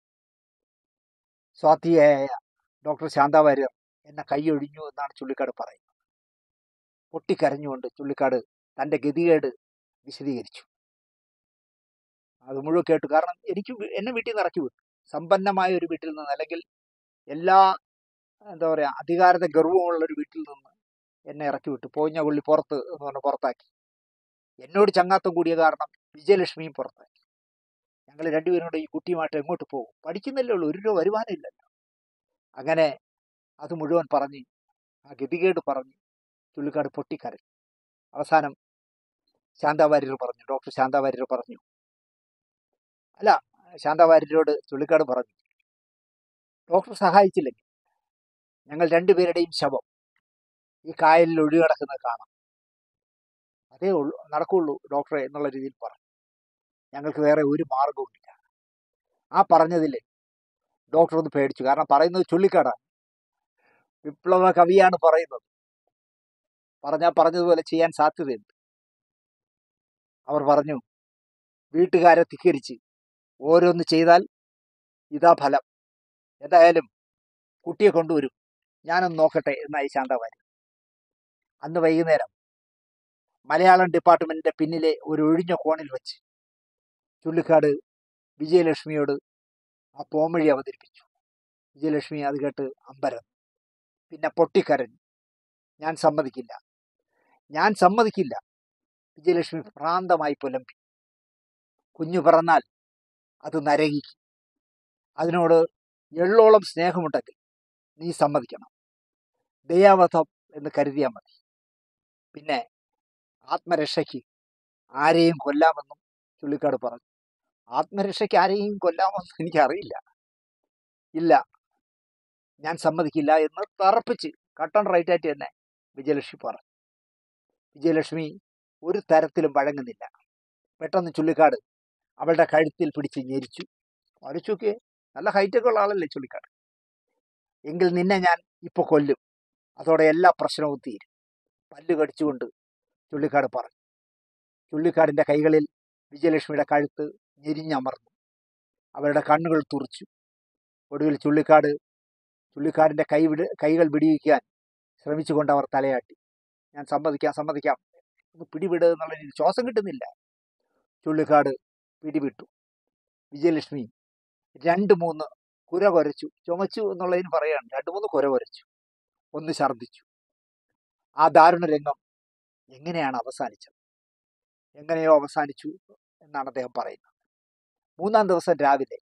സ്വാതിയായ ഡോക്ടർ ശാന്താവാര്യർ എന്നെ കൈയൊഴിഞ്ഞു എന്നാണ് ചുള്ളിക്കാട് പറയുന്നത് പൊട്ടിക്കരഞ്ഞുകൊണ്ട് ചുള്ളിക്കാട് തന്റെ ഗതികേട് വിശദീകരിച്ചു അത് മുഴുവൻ കേട്ടു കാരണം എനിക്ക് വി- എന്നെ വീട്ടിൽ നിന്ന് ഇറക്കി വിട്ടു സമ്പന്നമായ ഒരു വീട്ടിൽ നിന്ന് അല്ലെങ്കിൽ എല്ലാ എന്താ പറയാ അധികാരത്തെ ഗർവമുള്ള ഒരു വീട്ടിൽ നിന്ന് എന്നെ ഇറക്കി വിട്ടു പോഞ്ഞ പുള്ളി പുറത്ത് എന്ന് പറഞ്ഞ് പുറത്താക്കി എന്നോട് ചങ്ങാത്തം കൂടിയ കാരണം വിജയലക്ഷ്മിയും പുറത്താക്കി ഞങ്ങൾ രണ്ടുപേരും കൂടെ ഈ കുട്ടിയുമായിട്ട് എങ്ങോട്ട് പോകും പഠിക്കുന്നില്ലേ ഉള്ളൂ ഒരു രൂപ വരുമാനമില്ലല്ലോ അങ്ങനെ അത് മുഴുവൻ പറഞ്ഞ് ആ ഗതികേട് പറഞ്ഞ് ചുള്ളിക്കാട് പൊട്ടിക്കരഞ്ഞു അവസാനം ശാന്താവാര്യർ പറഞ്ഞു ഡോക്ടർ ശാന്താവാര്യർ പറഞ്ഞു അല്ല ശാന്താവാര്യരോട് ചുള്ളിക്കാട് പറഞ്ഞു ഡോക്ടർ സഹായിച്ചില്ലെങ്കിൽ ഞങ്ങൾ രണ്ടുപേരുടെയും ശവം ഈ കായലിൽ ഒഴുകിടക്കുന്നത് കാണാം അതേ ഉള്ളൂ നടക്കുള്ളൂ ഡോക്ടറെ എന്നുള്ള രീതിയിൽ പറഞ്ഞു ഞങ്ങൾക്ക് വേറെ ഒരു മാർഗവുമില്ല ആ പറഞ്ഞതിൽ ഡോക്ടർ ഒന്ന് പേടിച്ചു കാരണം പറയുന്നത് ചുള്ളിക്കാടാണ് വിപ്ലവ കവിയാണ് പറയുന്നത് പറഞ്ഞാൽ പറഞ്ഞതുപോലെ ചെയ്യാൻ സാധ്യതയുണ്ട് അവർ പറഞ്ഞു വീട്ടുകാരെ ധിക്കരിച്ച് ഓരോന്ന് ചെയ്താൽ ഇതാ ഫലം എന്തായാലും കുട്ടിയെ കൊണ്ടുവരും ഞാനൊന്ന് നോക്കട്ടെ എന്നായി ശാന്തവാരി അന്ന് വൈകുന്നേരം മലയാളം ഡിപ്പാർട്ട്മെന്റിന്റെ പിന്നിലെ ഒരു ഒഴിഞ്ഞ കോണിൽ വെച്ച് ചുള്ളിക്കാട് വിജയലക്ഷ്മിയോട് ആ പോംവഴി അവതരിപ്പിച്ചു വിജയലക്ഷ്മി അത് കേട്ട് അമ്പരം പിന്നെ പൊട്ടിക്കരഞ്ഞു ഞാൻ സമ്മതിക്കില്ല ഞാൻ സമ്മതിക്കില്ല വിജയലക്ഷ്മി ഭ്രാന്തമായി പുലമ്പി കുഞ്ഞു പിറന്നാൽ അത് നരകിക്കും അതിനോട് എള്ളോളം സ്നേഹമുണ്ടെങ്കിൽ നീ സമ്മതിക്കണം ദയാവധം എന്ന് കരുതിയാൽ മതി പിന്നെ ആത്മരക്ഷയ്ക്ക് ആരെയും കൊല്ലാമെന്നും ചുള്ളിക്കാട് പറഞ്ഞു ആത്മരക്ഷയ്ക്ക് ആരെയും കൊല്ലാമെന്ന് എനിക്കറിയില്ല ഇല്ല ഞാൻ സമ്മതിക്കില്ല എന്ന് തറപ്പിച്ച് കട്ടൺ റൈറ്റ് ആയിട്ട് തന്നെ വിജയലക്ഷ്മി പറഞ്ഞു വിജയലക്ഷ്മി ഒരു തരത്തിലും വഴങ്ങുന്നില്ല പെട്ടെന്ന് ചുള്ളിക്കാട് അവളുടെ കഴുത്തിൽ പിടിച്ച് ഞെരിച്ചു വരച്ചൊക്കെ നല്ല ഹൈറ്റൊക്കെ ഉള്ള ആളല്ലേ ചുള്ളിക്കാട് എങ്കിൽ നിന്നെ ഞാൻ ഇപ്പൊ കൊല്ലും അതോടെ എല്ലാ പ്രശ്നവും തീരും പല്ല് കടിച്ചുകൊണ്ട് ചുള്ളിക്കാട് പറഞ്ഞു ചുള്ളിക്കാടിന്റെ കൈകളിൽ വിജയലക്ഷ്മിയുടെ കഴുത്ത് ഞെരിഞ്ഞമർന്നു അവരുടെ കണ്ണുകൾ തുറച്ചു ഒടുവിൽ ചുള്ളിക്കാട് ചുള്ളിക്കാടിന്റെ കൈ വിട് കൈകൾ വിടിയിക്കാൻ ശ്രമിച്ചുകൊണ്ട് അവർ തലയാട്ടി ഞാൻ സമ്മതിക്കാം സമ്മതിക്കാം ഒന്ന് പിടിവിട് എന്നുള്ള രീതിയിൽ ശ്വാസം കിട്ടുന്നില്ല ചുള്ളിക്കാട് പിടിവിട്ടു വിജയലക്ഷ്മി രണ്ട് മൂന്ന് കുര കുരച്ചു ചുമച്ചു എന്നുള്ളതിന് പറയാണ് രണ്ട് മൂന്ന് കുര കുരച്ചു ഒന്ന് ഛർദ്ദിച്ചു ആ ദാരുണ രംഗം എങ്ങനെയാണ് അവസാനിച്ചത് എങ്ങനെയോ അവസാനിച്ചു എന്നാണ് അദ്ദേഹം പറയുന്നത് മൂന്നാം ദിവസം രാവിലെ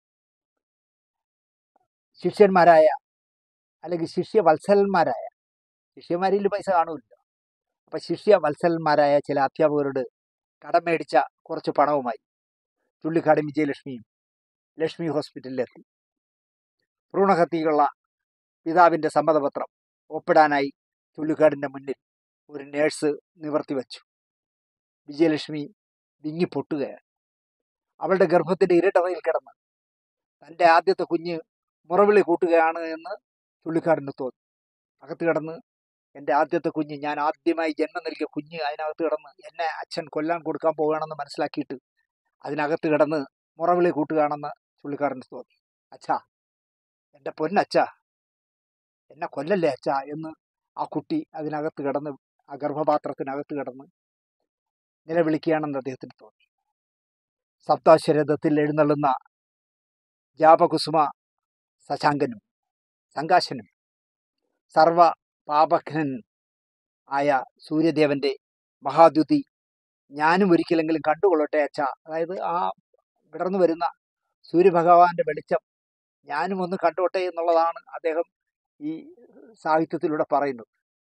ശിഷ്യന്മാരായ അല്ലെങ്കിൽ ശിഷ്യ വത്സലന്മാരായ ശിഷ്യന്മാരിൽ പൈസ കാണൂല്ലോ അപ്പൊ ശിഷ്യ വത്സലന്മാരായ ചില അധ്യാപകരോട് കടം മേടിച്ച കുറച്ച് പണവുമായി ചുള്ളിക്കാടും വിജയലക്ഷ്മിയും ലക്ഷ്മി ഹോസ്പിറ്റലിലെത്തി ഭ്രൂണഹത്യയുള്ള പിതാവിന്റെ സമ്മതപത്രം ഒപ്പിടാനായി ചുള്ളിക്കാടിന്റെ മുന്നിൽ ഒരു നേഴ്സ് നിവർത്തി വച്ചു വിജയലക്ഷ്മി വിങ്ങി പൊട്ടുകയാണ് അവളുടെ ഗർഭത്തിന്റെ ഇരട്ടറയിൽ കിടന്ന് തന്റെ ആദ്യത്തെ കുഞ്ഞ് മുറവിളി കൂട്ടുകയാണ് എന്ന് ചുള്ളിക്കാടിന് തോന്നി അകത്ത് കിടന്ന് എൻ്റെ ആദ്യത്തെ കുഞ്ഞ് ഞാൻ ആദ്യമായി ജന്മം നൽകിയ കുഞ്ഞ് അതിനകത്ത് കിടന്ന് എന്നെ അച്ഛൻ കൊല്ലാൻ കൊടുക്കാൻ പോവുകയാണെന്ന് മനസ്സിലാക്കിയിട്ട് അതിനകത്ത് കിടന്ന് മുറവിളി കൂട്ടുകയാണെന്ന് ചുള്ളിക്കാടിന് തോന്നി അച്ഛാ എൻ്റെ പൊന്നച്ഛ എന്നെ കൊല്ലല്ലേ അച്ഛ എന്ന് ആ കുട്ടി അതിനകത്ത് കിടന്ന് ആ ഗർഭപാത്രത്തിനകത്ത് കിടന്ന് നിലവിളിക്കുകയാണെന്ന് അദ്ദേഹത്തിന് തോന്നി സപ്താശ്വരഥത്തിൽ എഴുന്നള്ളുന്ന ജാപകുസുമ ശശാങ്കനും സംകാശനും സർവ പാപഘ്നൻ ആയ സൂര്യദേവന്റെ മഹാദ്യുതി ഞാനും ഒരിക്കലെങ്കിലും കണ്ടുകൊള്ളട്ടെ അച്ഛ അതായത് ആ വിടർന്നു വരുന്ന സൂര്യഭഗവാന്റെ വെളിച്ചം ഞാനും ഒന്ന് കണ്ടോട്ടെ എന്നുള്ളതാണ് അദ്ദേഹം ഈ സാഹിത്യത്തിലൂടെ പറയുന്നത്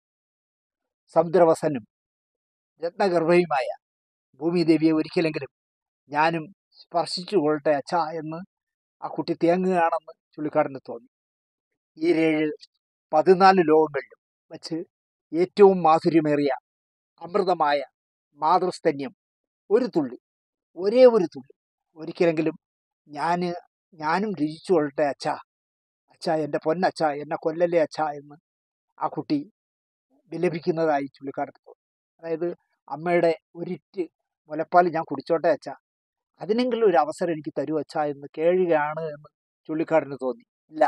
സമുദ്രവസനും രത്നഗർഭയുമായ ഭൂമിദേവിയെ ഒരിക്കലെങ്കിലും ഞാനും സ്പർശിച്ചു കൊള്ളട്ടെ അച്ഛ എന്ന് ആ കുട്ടി തേങ്ങുകയാണെന്ന് ചുള്ളിക്കാടിന് തോന്നി ഈ ഏഴ് പതിനാല് ലോകങ്ങളിലും വച്ച് ഏറ്റവും മാധുര്യമേറിയ അമൃതമായ മാതൃസ്തന്യം ഒരു തുള്ളി ഒരേ ഒരു തുള്ളി ഒരിക്കലെങ്കിലും ഞാൻ ഞാനും രുചിച്ചു കൊള്ളട്ടെ അച്ഛ അച്ഛ എൻ്റെ പൊന്നച്ഛ എന്നെ കൊല്ലല്ലേ അച്ഛ എന്ന് ആ കുട്ടി വിലപിക്കുന്നതായി ചുള്ളിക്കാടത്ത് തോന്നി അതായത് അമ്മയുടെ ഒരിറ്റ് മുലപ്പാൽ ഞാൻ കുടിച്ചോട്ടെ അച്ഛ അതിനെങ്കിലും ഒരു അവസരം എനിക്ക് തരൂ അച്ഛ എന്ന് കേഴുകയാണ് എന്ന് ചുള്ളിക്കാടിന് തോന്നി ഇല്ല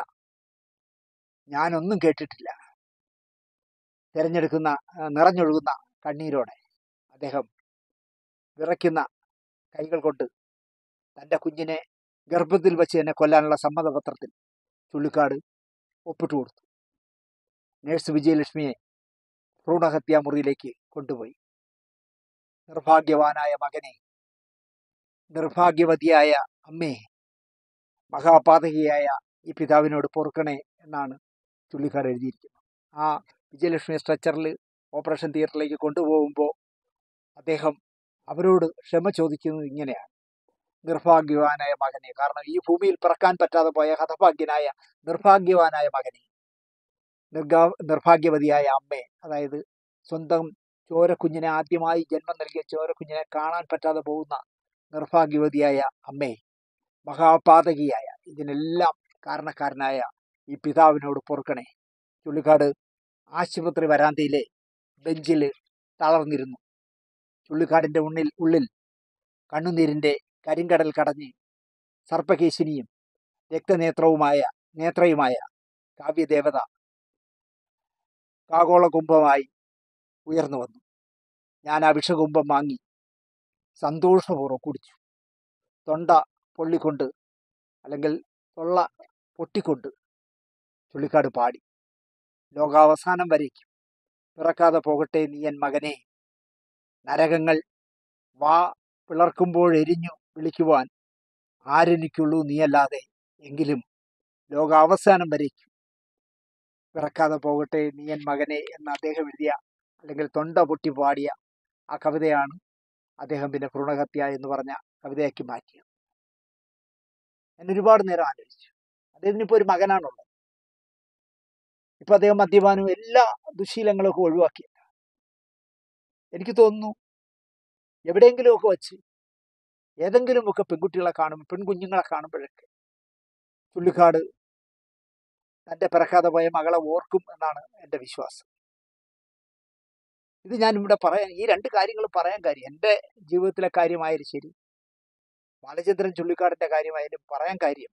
ഞാനൊന്നും കേട്ടിട്ടില്ല തിരഞ്ഞെടുക്കുന്ന ആ, നിറഞ്ഞൊഴുകുന്ന കണ്ണീരോടെ അദ്ദേഹം വിറയ്ക്കുന്ന കൈകൾ കൊണ്ട് തൻ്റെ കുഞ്ഞിനെ ഗർഭത്തിൽ വെച്ച് എന്നെ കൊല്ലാനുള്ള സമ്മതപത്രത്തിൽ ചുള്ളിക്കാട് ഒപ്പിട്ടു കൊടുത്തു നേഴ്സ് വിജയലക്ഷ്മിയെ ഭ്രൂണഹത്യാ മുറിയിലേക്ക് കൊണ്ടുപോയി നിർഭാഗ്യവാനായ മകനെ നിർഭാഗ്യവതിയായ അമ്മേ മഹാപാതകിയായ ഈ പിതാവിനോട് പൊറുക്കണേ എന്നാണ് ചുള്ളിക്കാട് എഴുതിയിരിക്കുന്നത് ആ വിജയലക്ഷ്മി സ്ട്രെച്ചറിൽ ഓപ്പറേഷൻ തിയേറ്ററിലേക്ക് കൊണ്ടുപോകുമ്പോൾ അദ്ദേഹം അവരോട് ക്ഷമ ചോദിക്കുന്നത് ഇങ്ങനെയാണ് നിർഭാഗ്യവാനായ മകനെ കാരണം ഈ ഭൂമിയിൽ പിറക്കാൻ പറ്റാതെ പോയ ഹതഭാഗ്യനായ നിർഭാഗ്യവാനായ മകനെ നിർഗാ നിർഭാഗ്യവതിയായ അമ്മയെ അതായത് സ്വന്തം ചോരക്കുഞ്ഞിനെ ആദ്യമായി ജന്മം നൽകിയ ചോരക്കുഞ്ഞിനെ കാണാൻ പറ്റാതെ പോകുന്ന നിർഭാഗ്യവതിയായ അമ്മയെ മഹാപാതകിയായ ഇതിനെല്ലാം കാരണക്കാരനായ ഈ പിതാവിനോട് പൊറുക്കണേ ചുള്ളിക്കാട് ആശുപത്രി വരാന്തയിലെ ബെഞ്ചിൽ തളർന്നിരുന്നു ചുള്ളിക്കാടിന്റെ ഉള്ളിൽ ഉള്ളിൽ കണ്ണുനീരിന്റെ കരിങ്കടൽ കടഞ്ഞ് സർപ്പകേശിനിയും രക്തനേത്രവുമായ നേത്രയുമായ കാവ്യദേവത കാഗോളകുംഭമായി ഉയർന്നു വന്നു ഞാൻ ആ വിഷകുംഭം വാങ്ങി സന്തോഷപൂർവ്വം കുടിച്ചു തൊണ്ട പൊള്ളിക്കൊണ്ട് അല്ലെങ്കിൽ തൊള്ള പൊട്ടിക്കൊണ്ട് ചുള്ളിക്കാട് പാടി ലോകാവസാനം വരേക്കും പിറക്കാതെ പോകട്ടെ നീ എൻ മകനെ നരകങ്ങൾ വാ പിളർക്കുമ്പോൾ എരിഞ്ഞു വിളിക്കുവാൻ ആരെനിക്കുള്ളൂ നീയല്ലാതെ എങ്കിലും ലോകാവസാനം വരേക്കും പിറക്കാതെ പോകട്ടെ നീ എൻ മകനെ എന്ന് അദ്ദേഹം എഴുതിയ അല്ലെങ്കിൽ തൊണ്ട പൊട്ടി പാടിയ ആ കവിതയാണ് അദ്ദേഹം പിന്നെ ഭ്രൂണഹത്യ എന്ന് പറഞ്ഞ കവിതയാക്കി മാറ്റിയത് ഞാൻ ഒരുപാട് നേരം ആലോചിച്ചു അദ്ദേഹത്തിന് ഇപ്പോൾ ഒരു മകനാണുള്ളത് ഇപ്പൊ അദ്ദേഹം മദ്യപാനവും എല്ലാ ദുശീലങ്ങളൊക്കെ ഒഴിവാക്കി എനിക്ക് തോന്നുന്നു എവിടെയെങ്കിലുമൊക്കെ വച്ച് ഏതെങ്കിലുമൊക്കെ പെൺകുട്ടികളെ കാണുമ്പോൾ പെൺകുഞ്ഞുങ്ങളെ കാണുമ്പോഴൊക്കെ ചുള്ളിക്കാട് തന്റെ പിറക്കാതെ പോയ മകളെ ഓർക്കും എന്നാണ് എൻ്റെ വിശ്വാസം ഇത് ഞാൻ ഇവിടെ പറയാൻ ഈ രണ്ട് കാര്യങ്ങൾ പറയാൻ കാര്യം എൻ്റെ ജീവിതത്തിലെ കാര്യമായാലും ശരി ബാലചന്ദ്രൻ ചുള്ളിക്കാടിന്റെ കാര്യമായാലും പറയാൻ കാര്യം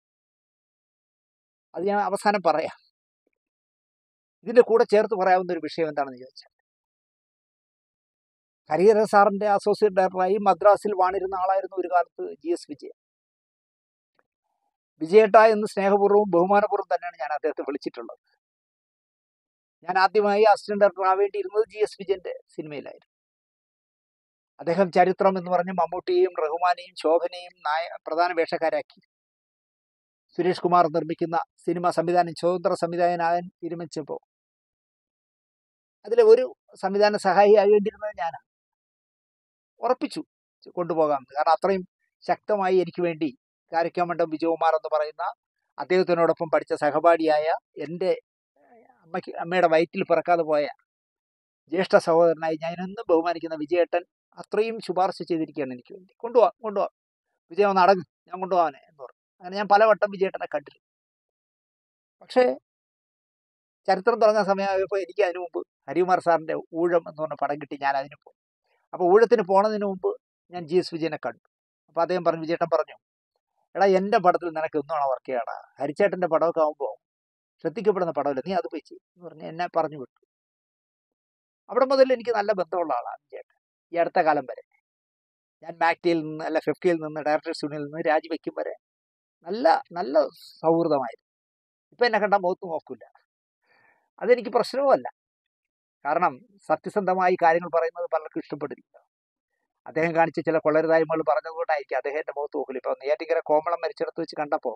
അത് ഞാൻ അവസാനം പറയാം ഇതിന്റെ കൂടെ ചേർത്ത് പറയാവുന്ന ഒരു വിഷയം എന്താണെന്ന് ചോദിച്ചാൽ ഹരിഹര സാറിന്റെ അസോസിയേറ്റ് ഡയറക്ടറായി മദ്രാസിൽ വാണിരുന്ന ആളായിരുന്നു ഒരു കാലത്ത് ജി എസ് വിജയൻ വിജയേട്ട എന്ന് സ്നേഹപൂർവ്വവും ബഹുമാനപൂർവ്വം തന്നെയാണ് ഞാൻ അദ്ദേഹത്തെ വിളിച്ചിട്ടുള്ളത് ഞാൻ ആദ്യമായി അസിസ്റ്റന്റ് ഡയറക്ടർ ആവേണ്ടിയിരുന്നത് ജി എസ് വിജയന്റെ സിനിമയിലായിരുന്നു അദ്ദേഹം ചരിത്രം എന്ന് പറഞ്ഞ് മമ്മൂട്ടിയെയും റഹ്മാനെയും ശോഭനയും നായ പ്രധാന വേഷക്കാരാക്കി സുരേഷ് കുമാർ നിർമ്മിക്കുന്ന സിനിമ സംവിധാനം സ്വതന്ത്ര സംവിധായകനാകാൻ തീരുമാനിച്ചപ്പോൾ അതിലെ ഒരു സംവിധാന സഹായി ആകേണ്ടിരുന്നത് ഞാനാണ് ഉറപ്പിച്ചു കൊണ്ടുപോകാമെന്ന് കാരണം അത്രയും ശക്തമായി എനിക്ക് വേണ്ടി കാരിക്കാമണ്ഡം വിജയകുമാർ എന്ന് പറയുന്ന അദ്ദേഹത്തിനോടൊപ്പം പഠിച്ച സഹപാഠിയായ എൻ്റെ അമ്മയ്ക്ക് അമ്മയുടെ വയറ്റിൽ പിറക്കാതെ പോയ ജ്യേഷ്ഠ സഹോദരനായി ഞാൻ എന്നും ബഹുമാനിക്കുന്ന വിജയേട്ടൻ അത്രയും ശുപാർശ ചെയ്തിരിക്കുകയാണ് എനിക്ക് വേണ്ടി കൊണ്ടുപോവാം കൊണ്ടുപോവാം വിജയ ഒന്ന് അടങ്ങ് ഞാൻ കൊണ്ടുപോകാനെ എന്ന് പറഞ്ഞു അങ്ങനെ ഞാൻ പലവട്ടം വിജയേട്ടനെ കണ്ടിരുന്നു പക്ഷേ ചരിത്രം തുടങ്ങുന്ന സമയമായപ്പോൾ എനിക്ക് അതിനു മുമ്പ് ഹരികുമാർ സാറിന്റെ ഊഴം എന്ന് പറഞ്ഞ പടം കിട്ടി ഞാൻ അതിന് പോയി അപ്പോൾ ഊഴത്തിന് പോണതിന് മുമ്പ് ഞാൻ ജി എസ് വിജയനെ കണ്ടു അപ്പോൾ അദ്ദേഹം പറഞ്ഞു വിജയേട്ടൻ പറഞ്ഞു എടാ എൻ്റെ പടത്തിൽ നിനക്ക് ഒന്നാണ് വർക്ക് ചെയ്യടാ ഹരിച്ചേട്ടൻ്റെ പടമൊക്കെ ആകുമ്പോൾ ശ്രദ്ധിക്കപ്പെടുന്ന പടമല്ല നീ അത് പോയി ചെയ്യും എന്ന് പറഞ്ഞ് എന്നെ പറഞ്ഞു വിട്ടു അവിടെ മുതൽ എനിക്ക് നല്ല ബന്ധമുള്ള ആളാണ് വിജയേട്ടൻ ഈ അടുത്ത കാലം വരെ ഞാൻ മാക്ടിയിൽ നിന്ന് അല്ല ഫിഫ്റ്റിയിൽ നിന്ന് ഡയറക്ടേഴ്സ് യൂണിയനിൽ നിന്ന് രാജിവെക്കും വരെ നല്ല നല്ല സൗഹൃദമായിരുന്നു ഇപ്പം എന്നെ കണ്ടാൽ മുഖത്ത് നോക്കില്ല അതെനിക്ക് പ്രശ്നവുമല്ല കാരണം സത്യസന്ധമായി കാര്യങ്ങൾ പറയുന്നത് പലർക്കും ഇഷ്ടപ്പെടില്ല അദ്ദേഹം കാണിച്ച ചില കൊള്ളരുതായ്മകൾ പറഞ്ഞതുകൊണ്ടായിരിക്കും അദ്ദേഹം എൻ്റെ മുഖത്ത് നോക്കില്ല ഇപ്പം നെയ്യാറ്റിക്കര കോമളം മരിച്ചിടത്ത് വെച്ച് കണ്ടപ്പോൾ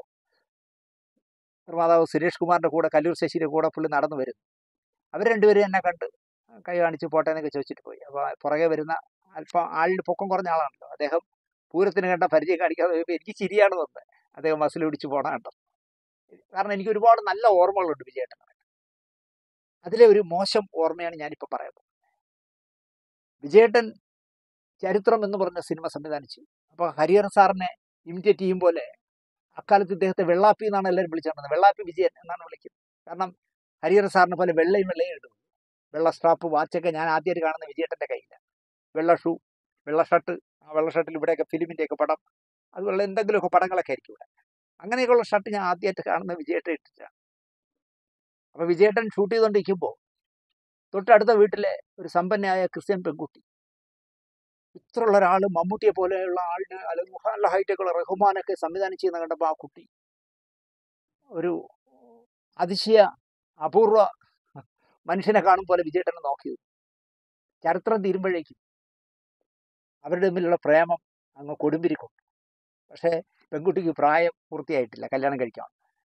നിർമ്മാതാവ് സുരേഷ് കുമാറിന്റെ കൂടെ കല്ലൂർ ശശിയുടെ കൂടെ പുള്ളി നടന്നു വരുന്നു അവർ രണ്ടുപേരും എന്നെ കണ്ട് കൈ കാണിച്ച് പോട്ടെ എന്നൊക്കെ ചോദിച്ചിട്ട് പോയി അപ്പോൾ പുറകെ വരുന്ന അല്പം ആളിന് പൊക്കം കുറഞ്ഞ ആളാണല്ലോ അദ്ദേഹം പൂരത്തിന് കണ്ട പരിചയം കാണിക്കാതെ പോയപ്പോൾ എനിക്ക് ചിരിയാണ് തന്നത് അദ്ദേഹം ബസ്സിൽ പിടിച്ച് പോണ കണ്ടത് കാരണം എനിക്ക് ഒരുപാട് നല്ല ഓർമ്മകളുണ്ട് വിജയേട്ടൻ അതിലെ ഒരു മോശം ഓർമ്മയാണ് ഞാനിപ്പോൾ പറയാൻ പോകുന്നത് വിജയേട്ടൻ ചരിത്രം എന്ന് പറഞ്ഞ സിനിമ സംവിധാനിച്ചു അപ്പോൾ ഹരിഹർ സാറിനെ ഇമിറ്റേറ്റ് ചെയ്യും പോലെ അക്കാലത്ത് ഇദ്ദേഹത്തെ വെള്ളാപ്പി എന്നാണ് എല്ലാവരും വിളിച്ചിട്ടുള്ളത് വെള്ളാപ്പി വിജയൻ എന്നാണ് വിളിക്കുന്നത് കാരണം ഹരിഹർ സാറിനെ പോലെ വെള്ളയും വെള്ളയും ഇടും വെള്ള സ്ട്രാപ്പ് വാച്ചൊക്കെ ഞാൻ ആദ്യമായിട്ട് കാണുന്ന വിജയേട്ടൻ്റെ കയ്യിലാണ് വെള്ള ഷൂ വെള്ള ഷർട്ട് ആ വെള്ള ഷർട്ടിൽ ഇവിടെയൊക്കെ ഫിലിമിൻ്റെയൊക്കെ പടം അതുപോലെ എന്തെങ്കിലുമൊക്കെ പടങ്ങളൊക്കെ ആയിരിക്കും ഇവിടെ അങ്ങനെയൊക്കെയുള്ള ഷർട്ട് ഞാൻ ആദ്യമായിട്ട് കാണുന്ന വിജയേട്ടൻ ഇട്ടിട്ടാണ് അപ്പോൾ വിജയേട്ടൻ ഷൂട്ട് ചെയ്തുകൊണ്ടിരിക്കുമ്പോൾ തൊട്ടടുത്ത വീട്ടിലെ ഒരു സമ്പന്നയായ ക്രിസ്ത്യൻ പെൺകുട്ടി ഇത്രയുള്ള ഒരാൾ മമ്മൂട്ടിയെ പോലെയുള്ള ആളിന് അല്ലെങ്കിൽ നല്ല ഹൈറ്റൊക്കെ ഉള്ള റഹ്മാനൊക്കെ സംവിധാനം ചെയ്യുന്ന കണ്ടപ്പോൾ ആ കുട്ടി ഒരു അതിശയ അപൂർവ മനുഷ്യനെ കാണും പോലെ വിജയേട്ടനെ നോക്കിയത് ചരിത്രം തീരുമ്പോഴേക്കും അവരുടെ തമ്മിലുള്ള പ്രേമം അങ്ങ് കൊടുമ്പിരിക്കും പക്ഷേ പെൺകുട്ടിക്ക് പ്രായം പൂർത്തിയായിട്ടില്ല കല്യാണം കഴിക്കാൻ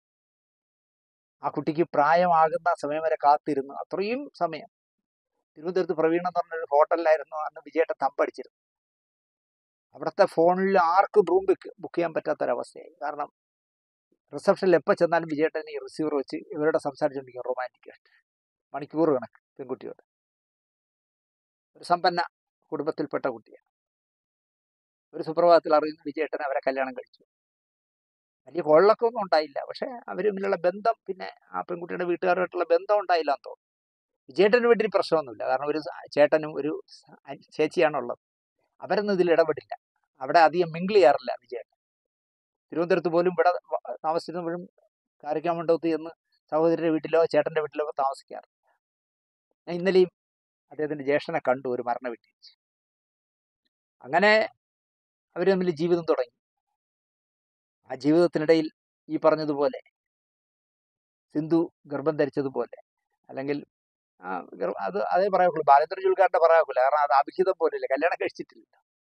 ആ കുട്ടിക്ക് പ്രായമാകുന്ന സമയം വരെ കാത്തിരുന്നു അത്രയും സമയം തിരുവനന്തപുരത്ത് പ്രവീൺ എന്ന് പറഞ്ഞൊരു ഹോട്ടലിലായിരുന്നു അന്ന് വിജയേട്ടൻ തമ്പടിച്ചിരുന്നു അവിടുത്തെ ഫോണിൽ ആർക്കും റൂം ബുക്ക് ബുക്ക് ചെയ്യാൻ പറ്റാത്തൊരവസ്ഥയായി കാരണം റിസപ്ഷനിൽ എപ്പോൾ ചെന്നാലും വിജയേട്ടൻ ഈ റിസീവർ വെച്ച് ഇവരോട് സംസാരിച്ചുകൊണ്ടിരിക്കും റൊമാൻറ്റിക് ആയിട്ട് മണിക്കൂർ കണക്ക് പെൺകുട്ടിയോട് ഒരു സമ്പന്ന കുടുംബത്തിൽപ്പെട്ട കുട്ടിയാണ് ഒരു സുപ്രഭാതത്തിൽ അറിയുന്നു വിജയേട്ടൻ അവരെ കല്യാണം കഴിച്ചു വലിയ കൊള്ളക്കൊന്നും ഉണ്ടായില്ല പക്ഷെ അവർ തമ്മിലുള്ള ബന്ധം പിന്നെ ആ പെൺകുട്ടിയുടെ വീട്ടുകാരുമായിട്ടുള്ള ബന്ധം ഉണ്ടായില്ല എന്ന് തോന്നുന്നു വിജയേട്ടന് വീട്ടിൽ പ്രശ്നമൊന്നുമില്ല കാരണം ഒരു സ- ചേട്ടനും ഒരു സ- അ- ചേച്ചിയാണുള്ളത് അവരൊന്നും ഇതിൽ ഇടപെടില്ല അവിടെ അധികം മിങ്കിൾ ചെയ്യാറില്ല വിജയേട്ടൻ തിരുവനന്തപുരത്ത് പോലും ഇവിടെ വ- താമസിച്ചിരുന്നപ്പോഴും കാരിക്കാമണ്ഡപത്ത് ചെന്ന് സഹോദരിയുടെ വീട്ടിലോ ചേട്ടൻ്റെ വീട്ടിലോ ഒക്കെ താമസിക്കാറ് ഞാൻ ഇന്നലെയും അദ്ദേഹത്തിൻ്റെ ജ്യേഷ്ഠനെ കണ്ടു ഒരു മരണ വീട്ടിൽ വെച്ച്. അങ്ങനെ അവർ തമ്മിൽ ജീവിതം തുടങ്ങി ആ ജീവിതത്തിനിടയിൽ ഈ പറഞ്ഞതുപോലെ സിന്ധു ഗർഭം ധരിച്ചതുപോലെ അല്ലെങ്കിൽ ആ ഗർഭ- അത് അതേ പറയാക്കുള്ളൂ ബാലേന്ദ്ര ചുൽക്കാരൻ്റെ പറയാക്കില്ല കാരണം അത് അഭിഹിതം പോലെയല്ല കല്യാണം കഴിച്ചിട്ടില്ല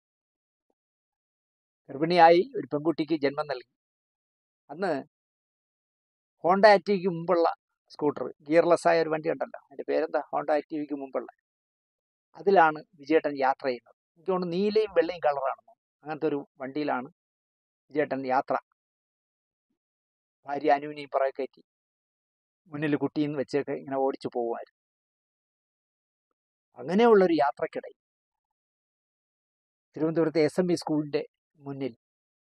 ഗർഭിണിയായി ഒരു പെൺകുട്ടിക്ക് ജന്മം നൽകി അന്ന് ഹോണ്ട ആക്റ്റീവയ്ക്ക് മുമ്പുള്ള സ്കൂട്ടർ ഗിയർലെസ് ആയ ഒരു വണ്ടി ഉണ്ടല്ലോ അതിന്റെ പേരെന്താ ഹോണ്ട ആക്റ്റീവയ്ക്ക് മുമ്പുള്ള അതിലാണ് വിജയേട്ടൻ യാത്ര ചെയ്യുന്നത് എനിക്ക് തോന്നുന്നു നീലയും വെള്ളയും കളറാണെന്നോ അങ്ങനത്തെ ഒരു വണ്ടിയിലാണ് വിജയേട്ടൻ യാത്ര ഭാര്യ അനുവിനെയും പുറകെ കയറ്റി മുന്നിൽ കുട്ടിയും വെച്ചൊക്കെ ഇങ്ങനെ ഓടിച്ചു പോകുമായിരുന്നു അങ്ങനെയുള്ളൊരു യാത്രക്കിടയിൽ തിരുവനന്തപുരത്തെ എസ് എം ഇ സ്കൂളിന്റെ മുന്നിൽ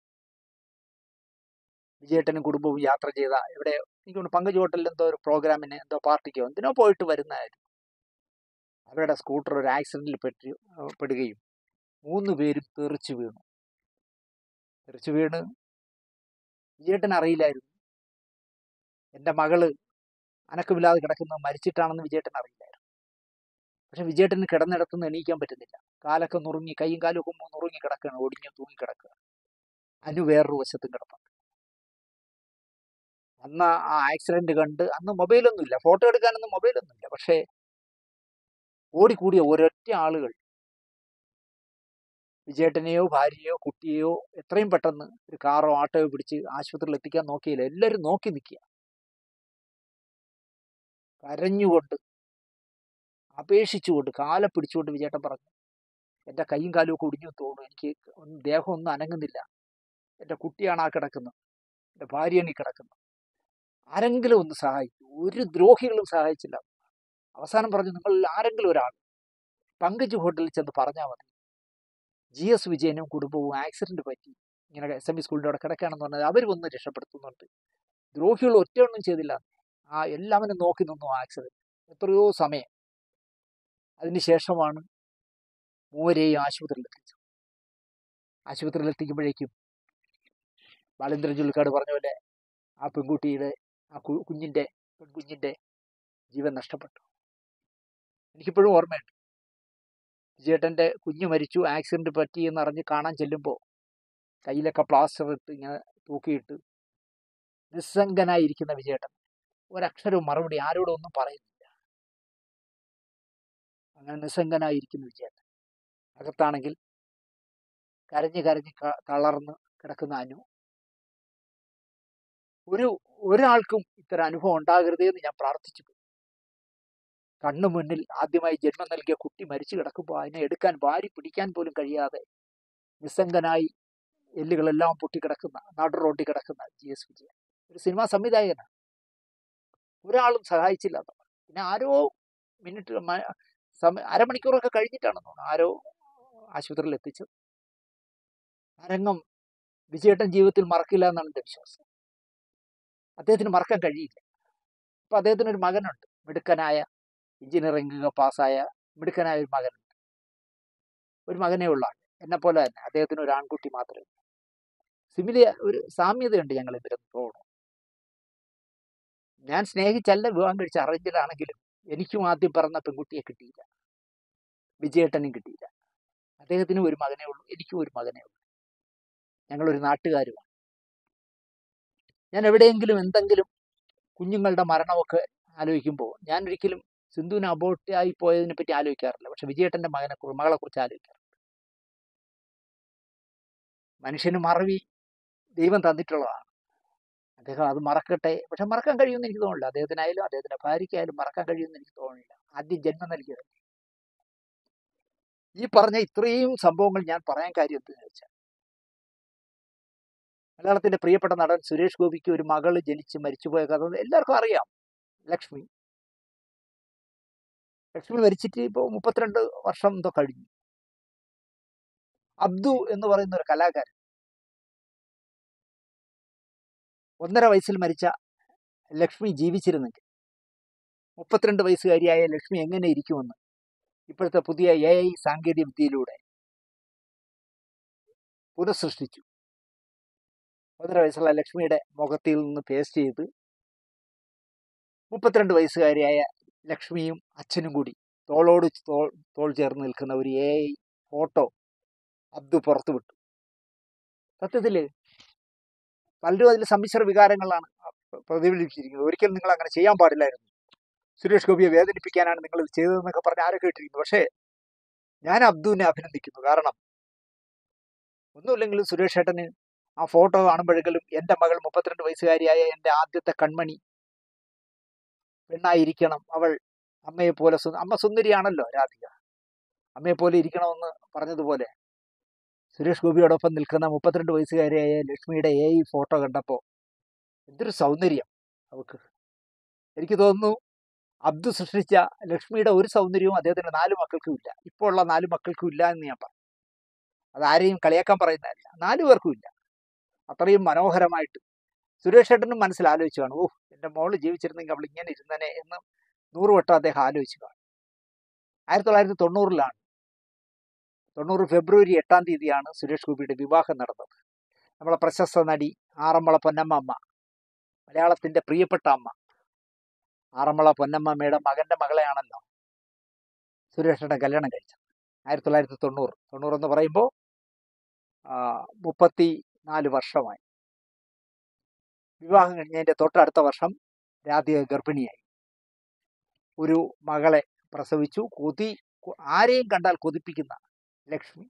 വിജയേട്ടനും കുടുംബവും യാത്ര ചെയ്ത ഇവിടെ എനിക്ക് തോന്നുന്നു പങ്കജ് ഹോട്ടലിൽ എന്തോ ഒരു പ്രോഗ്രാമിന് എന്തോ പാർട്ടിക്കോ എന്തിനോ പോയിട്ട് വരുന്നതായിരുന്നു അവരുടെ സ്കൂട്ടർ ഒരു ആക്സിഡന്റിൽ പെട്ടി പെടുകയും മൂന്ന് പേരും തെറിച്ചു വീണു തെറിച്ചു വീണ് വിജയേട്ടൻ അറിയില്ലായിരുന്നു എൻ്റെ മകള് അനക്കമില്ലാതെ കിടക്കുന്നത് മരിച്ചിട്ടാണെന്ന് വിജയേട്ടൻ അറിയില്ലായിരുന്നു പക്ഷെ വിജയേട്ടന് കിടന്നിടത്തുനിന്ന് എണീക്കാൻ പറ്റുന്നില്ല കാലൊക്കെ നുറുങ്ങി കൈയും കാലും ഒക്കെ നുറുങ്ങി കിടക്കുകയാണ് ഒടിഞ്ഞു തൂങ്ങി കിടക്കുക അനു വേറൊരു വശത്തും കിടപ്പുണ്ട് അന്ന് ആ ആക്സിഡന്റ് കണ്ട് അന്ന് മൊബൈലൊന്നുമില്ല ഫോട്ടോ എടുക്കാനൊന്നും മൊബൈലൊന്നുമില്ല പക്ഷേ ഓടിക്കൂടിയ ഒരൊറ്റ ആളുകൾ വിജയേട്ടനെയോ ഭാര്യയോ കുട്ടിയെയോ എത്രയും പെട്ടെന്ന് ഒരു കാറോ ആട്ടോയോ പിടിച്ച് ആശുപത്രിയിൽ എത്തിക്കാൻ നോക്കിയില്ല എല്ലാവരും നോക്കി നിൽക്കുക കരഞ്ഞുകൊണ്ട് അപേക്ഷിച്ചുകൊണ്ട് കാലെ പിടിച്ചുകൊണ്ട് വിജയേട്ടൻ പറഞ്ഞു എൻ്റെ കൈയും കാലും ഒക്കെ ഒടിഞ്ഞു തോന്നുന്നു എനിക്ക് ഒന്നും ദേഹം ഒന്നും അനങ്ങുന്നില്ല എൻ്റെ കുട്ടിയാണ് ആ കിടക്കുന്നത് എൻ്റെ ഭാര്യയാണ് ഈ കിടക്കുന്നത് ആരെങ്കിലും ഒന്ന് സഹായിക്കും ഒരു ദ്രോഹികളും സഹായിച്ചില്ല അവസാനം പറഞ്ഞു നിങ്ങൾ ആരെങ്കിലും ഒരാൾ പങ്കജ് ഹോട്ടലിൽ ചെന്ന് പറഞ്ഞാൽ മതി ജി എസ് വിജയനും കുടുംബവും ആക്സിഡന്റ് പറ്റി ഇങ്ങനെ എസ് എം ഇ സ്കൂളിൻ്റെ അവിടെ കിടക്കുകയാണെന്ന് പറഞ്ഞാൽ അവർ വന്ന് രക്ഷപ്പെടുത്തുന്നുണ്ട് ദ്രോഹികൾ ഒറ്റയൊന്നും ചെയ്തില്ല ആ എല്ലാവരും നോക്കി നിന്നു ആക്സിഡന്റ് എത്രയോ സമയം അതിനുശേഷമാണ് മൂവരെയും ആശുപത്രിയിൽ എത്തിച്ചത് ആശുപത്രിയിൽ എത്തിക്കുമ്പോഴേക്കും ബാലേന്ദ്രൻ ചുള്ളിക്കാട് പറഞ്ഞ പോലെ ആ പെൺകുട്ടിയുടെ ആ കു- കുഞ്ഞിന്റെ പെൺകുഞ്ഞിന്റെ ജീവൻ നഷ്ടപ്പെട്ടു എനിക്കിപ്പോഴും ഓർമ്മയുണ്ട് വിജയേട്ടന്റെ കുഞ്ഞ് മരിച്ചു ആക്സിഡന്റ് പറ്റി എന്ന് അറിഞ്ഞ് കാണാൻ ചെല്ലുമ്പോൾ കയ്യിലൊക്കെ പ്ലാസ്റ്റർ ഇട്ട് ഇങ്ങനെ തൂക്കിയിട്ട് നിസ്സംഗനായിരിക്കുന്ന വിജയേട്ടൻ ഒരക്ഷരവും മറുപടി ആരോടും ഒന്നും പറയുന്നില്ല അങ്ങനെ നിസ്സംഗനായിരിക്കുന്ന വിജയേട്ടൻ അകത്താണെങ്കിൽ കരഞ്ഞ് കരഞ്ഞ് ക- തളർന്ന് കിടക്കുന്ന അനു ഒരു ഒരാൾക്കും ഇത്തരം അനുഭവം ഉണ്ടാകരുതേ എന്ന് ഞാൻ പ്രാർത്ഥിച്ചു പോയി. കണ്ണു മുന്നിൽ ആദ്യമായി ജന്മം നൽകിയ കുട്ടി മരിച്ചു കിടക്കുമ്പോൾ അതിനെ എടുക്കാൻ വാരി പിടിക്കാൻ പോലും കഴിയാതെ നിസ്സംഗനായി എല്ലുകളെല്ലാം പൊട്ടിക്കിടക്കുന്ന നടു റോട്ടി കിടക്കുന്ന ജി എസ് വിജയൻ ഒരു സിനിമാ സംവിധായകനാണ് ഒരാളും സഹായിച്ചില്ല എന്നുള്ളത്. പിന്നെ ആരോ മിനിറ്റ് മ- സമയ അരമണിക്കൂറൊക്കെ കഴിഞ്ഞിട്ടാണെന്ന് തോന്നുന്നു ആരോ ആശുപത്രിയിൽ എത്തിച്ചത് ആ രംഗം വിജയേട്ടൻ ജീവിതത്തിൽ മറക്കില്ല എന്നാണ് എൻ്റെ വിശ്വാസം അദ്ദേഹത്തിന് മറക്കാൻ കഴിയില്ല അപ്പൊ അദ്ദേഹത്തിന് ഒരു മകനുണ്ട് മിടുക്കനായ എഞ്ചിനീയറിംഗ് ഒക്കെ പാസ്സായ മിടുക്കനായ ഒരു മകനുണ്ട് ഒരു മകനേ ഉള്ള ആൾ എന്നെ പോലെ തന്നെ അദ്ദേഹത്തിന് ഒരു ആൺകുട്ടി മാത്രമേ ഉള്ളൂ സിമിലിയ ഒരു സാമ്യതയുണ്ട് ഞങ്ങൾ ഇവരും തോന്നുന്നു ഞാൻ സ്നേഹിച്ചല്ല വിവാഹം കഴിച്ച അറേഞ്ചിലാണെങ്കിലും എനിക്കും ആദ്യം പറഞ്ഞ പെൺകുട്ടിയെ കിട്ടിയില്ല വിജയേട്ടനും കിട്ടിയില്ല അദ്ദേഹത്തിനും ഒരു മകനേ ഉള്ളൂ എനിക്കും ഒരു മകനേ ഉള്ളൂ ഞങ്ങളൊരു നാട്ടുകാരുമാണ് ഞാൻ എവിടെയെങ്കിലും എന്തെങ്കിലും കുഞ്ഞുങ്ങളുടെ മരണമൊക്കെ ആലോചിക്കുമ്പോൾ ഞാൻ ഒരിക്കലും സിന്ധുവിന് അബോർട്ട് ആയി പോയതിനെ പറ്റി ആലോചിക്കാറില്ല പക്ഷെ വിജയേട്ടന്റെ മകനെ കുറി- മകളെ കുറിച്ച് ആലോചിക്കാറ് മനുഷ്യന് മറവി ദൈവം തന്നിട്ടുള്ളതാണ് അദ്ദേഹം അത് മറക്കട്ടെ പക്ഷെ മറക്കാൻ കഴിയുമെന്ന് എനിക്ക് തോന്നുന്നില്ല അദ്ദേഹത്തിനായാലും അദ്ദേഹത്തിന്റെ ഭാര്യയ്ക്കായാലും മറക്കാൻ കഴിയുമെന്ന് എനിക്ക് തോന്നുന്നില്ല ആദ്യം ജന്മം നൽകിയത് ഈ പറഞ്ഞ ഇത്രയും സംഭവങ്ങൾ ഞാൻ പറയാൻ കാര്യം എന്തെന്ന് വെച്ചാൽ മലയാളത്തിന്റെ പ്രിയപ്പെട്ട നടൻ സുരേഷ് ഗോപിക്ക് ഒരു മകള് ജനിച്ച് മരിച്ചുപോയ കഥ എല്ലാവർക്കും അറിയാം ലക്ഷ്മി ലക്ഷ്മി മരിച്ചിട്ട് ഇപ്പോൾ മുപ്പത്തിരണ്ട് വർഷം എന്തോ കഴിഞ്ഞു അബ്ദു എന്ന് പറയുന്ന ഒരു കലാകാരൻ ഒന്നര വയസ്സിൽ മരിച്ച ലക്ഷ്മി ജീവിച്ചിരുന്നെങ്കിൽ മുപ്പത്തിരണ്ട് വയസ്സുകാരിയായ ലക്ഷ്മി എങ്ങനെ ഇരിക്കുമെന്ന് ഇപ്പോഴത്തെ പുതിയ എ ഐ സാങ്കേതിക വിദ്യയിലൂടെ പുനഃസൃഷ്ടിച്ചു ഒന്നര വയസ്സുള്ള ലക്ഷ്മിയുടെ മുഖത്തിൽ നിന്ന് പേസ്റ്റ് ചെയ്ത് മുപ്പത്തിരണ്ട് വയസ്സുകാരിയായ ലക്ഷ്മിയും അച്ഛനും കൂടി തോളോട് തോൾ തോൾ ചേർന്ന് നിൽക്കുന്ന ഒരു എ ഐ ഫോട്ടോ അബ്ദു പുറത്തുവിട്ടു സത്യത്തിൽ പലരും അതിൽ സമ്മിശ്ര വികാരങ്ങളാണ് പ്രതിഫലിപ്പിച്ചിരിക്കുന്നത് ഒരിക്കലും നിങ്ങൾ അങ്ങനെ ചെയ്യാൻ പാടില്ലായിരുന്നു സുരേഷ് ഗോപിയെ വേദനിപ്പിക്കാനാണ് നിങ്ങൾ ഇത് ചെയ്തതെന്നൊക്കെ പറഞ്ഞ് ആരൊക്കെ ഇട്ടിരിക്കുന്നു പക്ഷേ ഞാൻ അബ്ദുവിനെ അഭിനന്ദിക്കുന്നു കാരണം ഒന്നുമില്ലെങ്കിലും സുരേഷ് ഏട്ടന് ആ ഫോട്ടോ കാണുമ്പോഴെങ്കിലും എൻ്റെ മകൾ മുപ്പത്തിരണ്ട് വയസ്സുകാരിയായ എൻ്റെ ആദ്യത്തെ കൺമണി പെണ്ണായിരിക്കണം അവൾ അമ്മയെ പോലെ സു- അമ്മ സുന്ദരിയാണല്ലോ രാധിക അമ്മയെ പോലെ ഇരിക്കണമെന്ന് പറഞ്ഞതുപോലെ സുരേഷ് ഗോപിയോടൊപ്പം നിൽക്കുന്ന മുപ്പത്തിരണ്ട് വയസ്സുകാരിയായ ലക്ഷ്മിയുടെ എ ഈ ഫോട്ടോ കണ്ടപ്പോൾ എന്തൊരു സൗന്ദര്യം അവക്ക് എനിക്ക് തോന്നുന്നു അബ്ദു സൃഷ്ടിച്ച ലക്ഷ്മിയുടെ ഒരു സൗന്ദര്യവും അദ്ദേഹത്തിന്റെ നാല് മക്കൾക്കും ഇല്ല ഇപ്പോൾ ഉള്ള നാല് മക്കൾക്കും ഇല്ല എന്ന് ഞാൻ പറയും അത് ആരെയും കളിയാക്കാൻ പറയുന്നതല്ല നാലു പേർക്കും ഇല്ല അത്രയും മനോഹരമായിട്ട് സുരേഷ് ഏട്ടനും മനസ്സിൽ ആലോചിച്ചു കാണും ഓ എൻ്റെ മോള് ജീവിച്ചിരുന്നെങ്കിൽ അവൾ ഇങ്ങനെ ഇരുന്നനെ എന്ന് നൂറ് വട്ടം അദ്ദേഹം ആലോചിച്ചു കാണും ആയിരത്തി തൊള്ളായിരത്തി തൊണ്ണൂറിലാണ് തൊണ്ണൂറ് ഫെബ്രുവരി എട്ടാം തീയതിയാണ് സുരേഷ് ഗോപിയുടെ വിവാഹം നടന്നത് നമ്മളെ പ്രശസ്ത നടി ആറന്മുള പൊന്നമ്മ അമ്മ മലയാളത്തിന്റെ പ്രിയപ്പെട്ട അമ്മ ആറന്മുള പൊന്നമ്മയുടെ മകന്റെ മകളെയാണല്ലോ സുരേഷയുടെ കല്യാണം കഴിച്ചത് ആയിരത്തി തൊള്ളായിരത്തി തൊണ്ണൂറ് തൊണ്ണൂറ് എന്ന് പറയുമ്പോൾ മുപ്പത്തി നാല് വർഷമായി വിവാഹം കഴിഞ്ഞതിന്റെ തൊട്ടടുത്ത വർഷം രാധിക ഗർഭിണിയായി ഒരു മകളെ പ്രസവിച്ചു കൊതി കൊ- ആരെയും കണ്ടാൽ കൊതിപ്പിക്കുന്ന ലക്ഷ്മി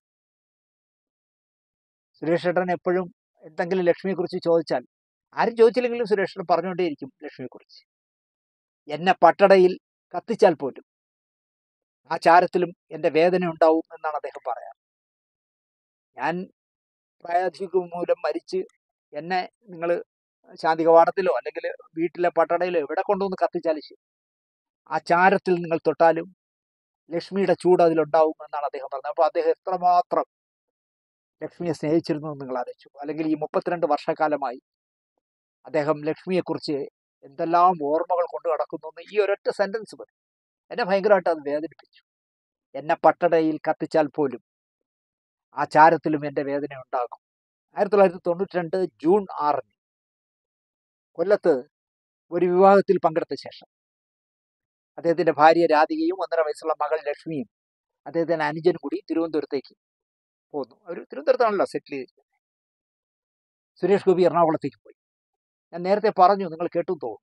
സുരേഷ് ഏട്ടൻ എപ്പോഴും എന്തെങ്കിലും ലക്ഷ്മിയെ കുറിച്ച് ചോദിച്ചാൽ ആരും ചോദിച്ചില്ലെങ്കിലും സുരേഷ് ഏട്ടൻ പറഞ്ഞുകൊണ്ടേയിരിക്കും ലക്ഷ്മിയെ കുറിച്ച് എന്നെ പട്ടടയിൽ കത്തിച്ചാൽ പോലും ആ ചാരത്തിലും എൻ്റെ വേദന ഉണ്ടാവും എന്നാണ് അദ്ദേഹം പറയാറ് ഞാൻ പ്രായാധിക്യം മൂലം മരിച്ച് എന്നെ നിങ്ങൾ ശാന്തി കവാടത്തിലോ അല്ലെങ്കിൽ വീട്ടിലെ പട്ടടയിലോ എവിടെ കൊണ്ടുവന്ന് കത്തിച്ചാലും ശരി ആ ചാരത്തിൽ നിങ്ങൾ തൊട്ടാലും ലക്ഷ്മിയുടെ ചൂട് അതിലുണ്ടാവും എന്നാണ് അദ്ദേഹം പറഞ്ഞത് അപ്പോൾ അദ്ദേഹം എത്രമാത്രം ലക്ഷ്മിയെ സ്നേഹിച്ചിരുന്നു എന്ന് നിങ്ങൾ ആലോചിച്ചു അല്ലെങ്കിൽ ഈ മുപ്പത്തിരണ്ട് വർഷക്കാലമായി അദ്ദേഹം ലക്ഷ്മിയെക്കുറിച്ച് എന്തെല്ലാം ഓർമ്മകൾ കൊണ്ടു നടക്കുന്നു എന്ന് ഈ ഒരൊറ്റ സെന്റൻസ് മതി എന്നെ ഭയങ്കരമായിട്ട് അത് വേദനിപ്പിച്ചു എന്നെ പട്ടടയിൽ കത്തിച്ചാൽ പോലും ആ ചാരത്തിലും എൻ്റെ വേദന ഉണ്ടാകും ആയിരത്തി തൊള്ളായിരത്തി തൊണ്ണൂറ്റി രണ്ട് ജൂൺ ആറിന് കൊല്ലത്ത് ഒരു വിവാഹത്തിൽ പങ്കെടുത്ത ശേഷം അദ്ദേഹത്തിന്റെ ഭാര്യ രാധികയും ഒന്നര വയസ്സുള്ള മകൾ ലക്ഷ്മിയും അദ്ദേഹത്തിന്റെ അനുജനും കൂടി തിരുവനന്തപുരത്തേക്ക് പോന്നു അവർ തിരുവനന്തപുരത്താണല്ലോ സെറ്റിൽ ചെയ്തിരിക്കുന്നത് സുരേഷ് ഗോപി എറണാകുളത്തേക്ക് പോയി ഞാൻ നേരത്തെ പറഞ്ഞു നിങ്ങൾ കേട്ടു തോന്നും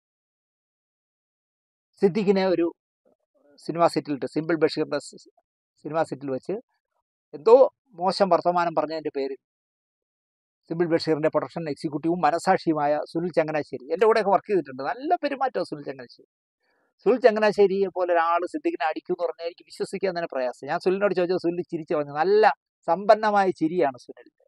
സിദ്ദിഖിനെ ഒരു സിനിമാ സെറ്റിലിട്ട് സിമ്പിൾ ബഷീറിന്റെ സ് സിനിമാ സെറ്റിൽ വെച്ച് എന്തോ മോശം വർത്തമാനം പറഞ്ഞതിന്റെ പേരിൽ സിമ്പിൾ ബഷീറിന്റെ പ്രൊഡക്ഷൻ എക്സിക്യൂട്ടീവും മനസാക്ഷിയുമായ സുനിൽ ചങ്ങനാശ്ശേരി എൻ്റെ കൂടെയൊക്കെ വർക്ക് ചെയ്തിട്ടുണ്ട് നല്ല പെരുമാറ്റം സുനിൽ ചങ്ങനാശ്ശേരി സുനിൽ ചങ്ങനാശ്ശേരിയെ പോലെ ഒരാൾ സിദ്ദിഖിനെ അടിക്കും എന്ന് പറഞ്ഞാൽ എനിക്ക് വിശ്വസിക്കാൻ തന്നെ പ്രയാസം ഞാൻ സുനിലിനോട് ചോദിച്ചത് സുനിൽ ചിരിച്ചു പറഞ്ഞു നല്ല സമ്പന്നമായ ചിരിയാണ് സുനിലിന്റെ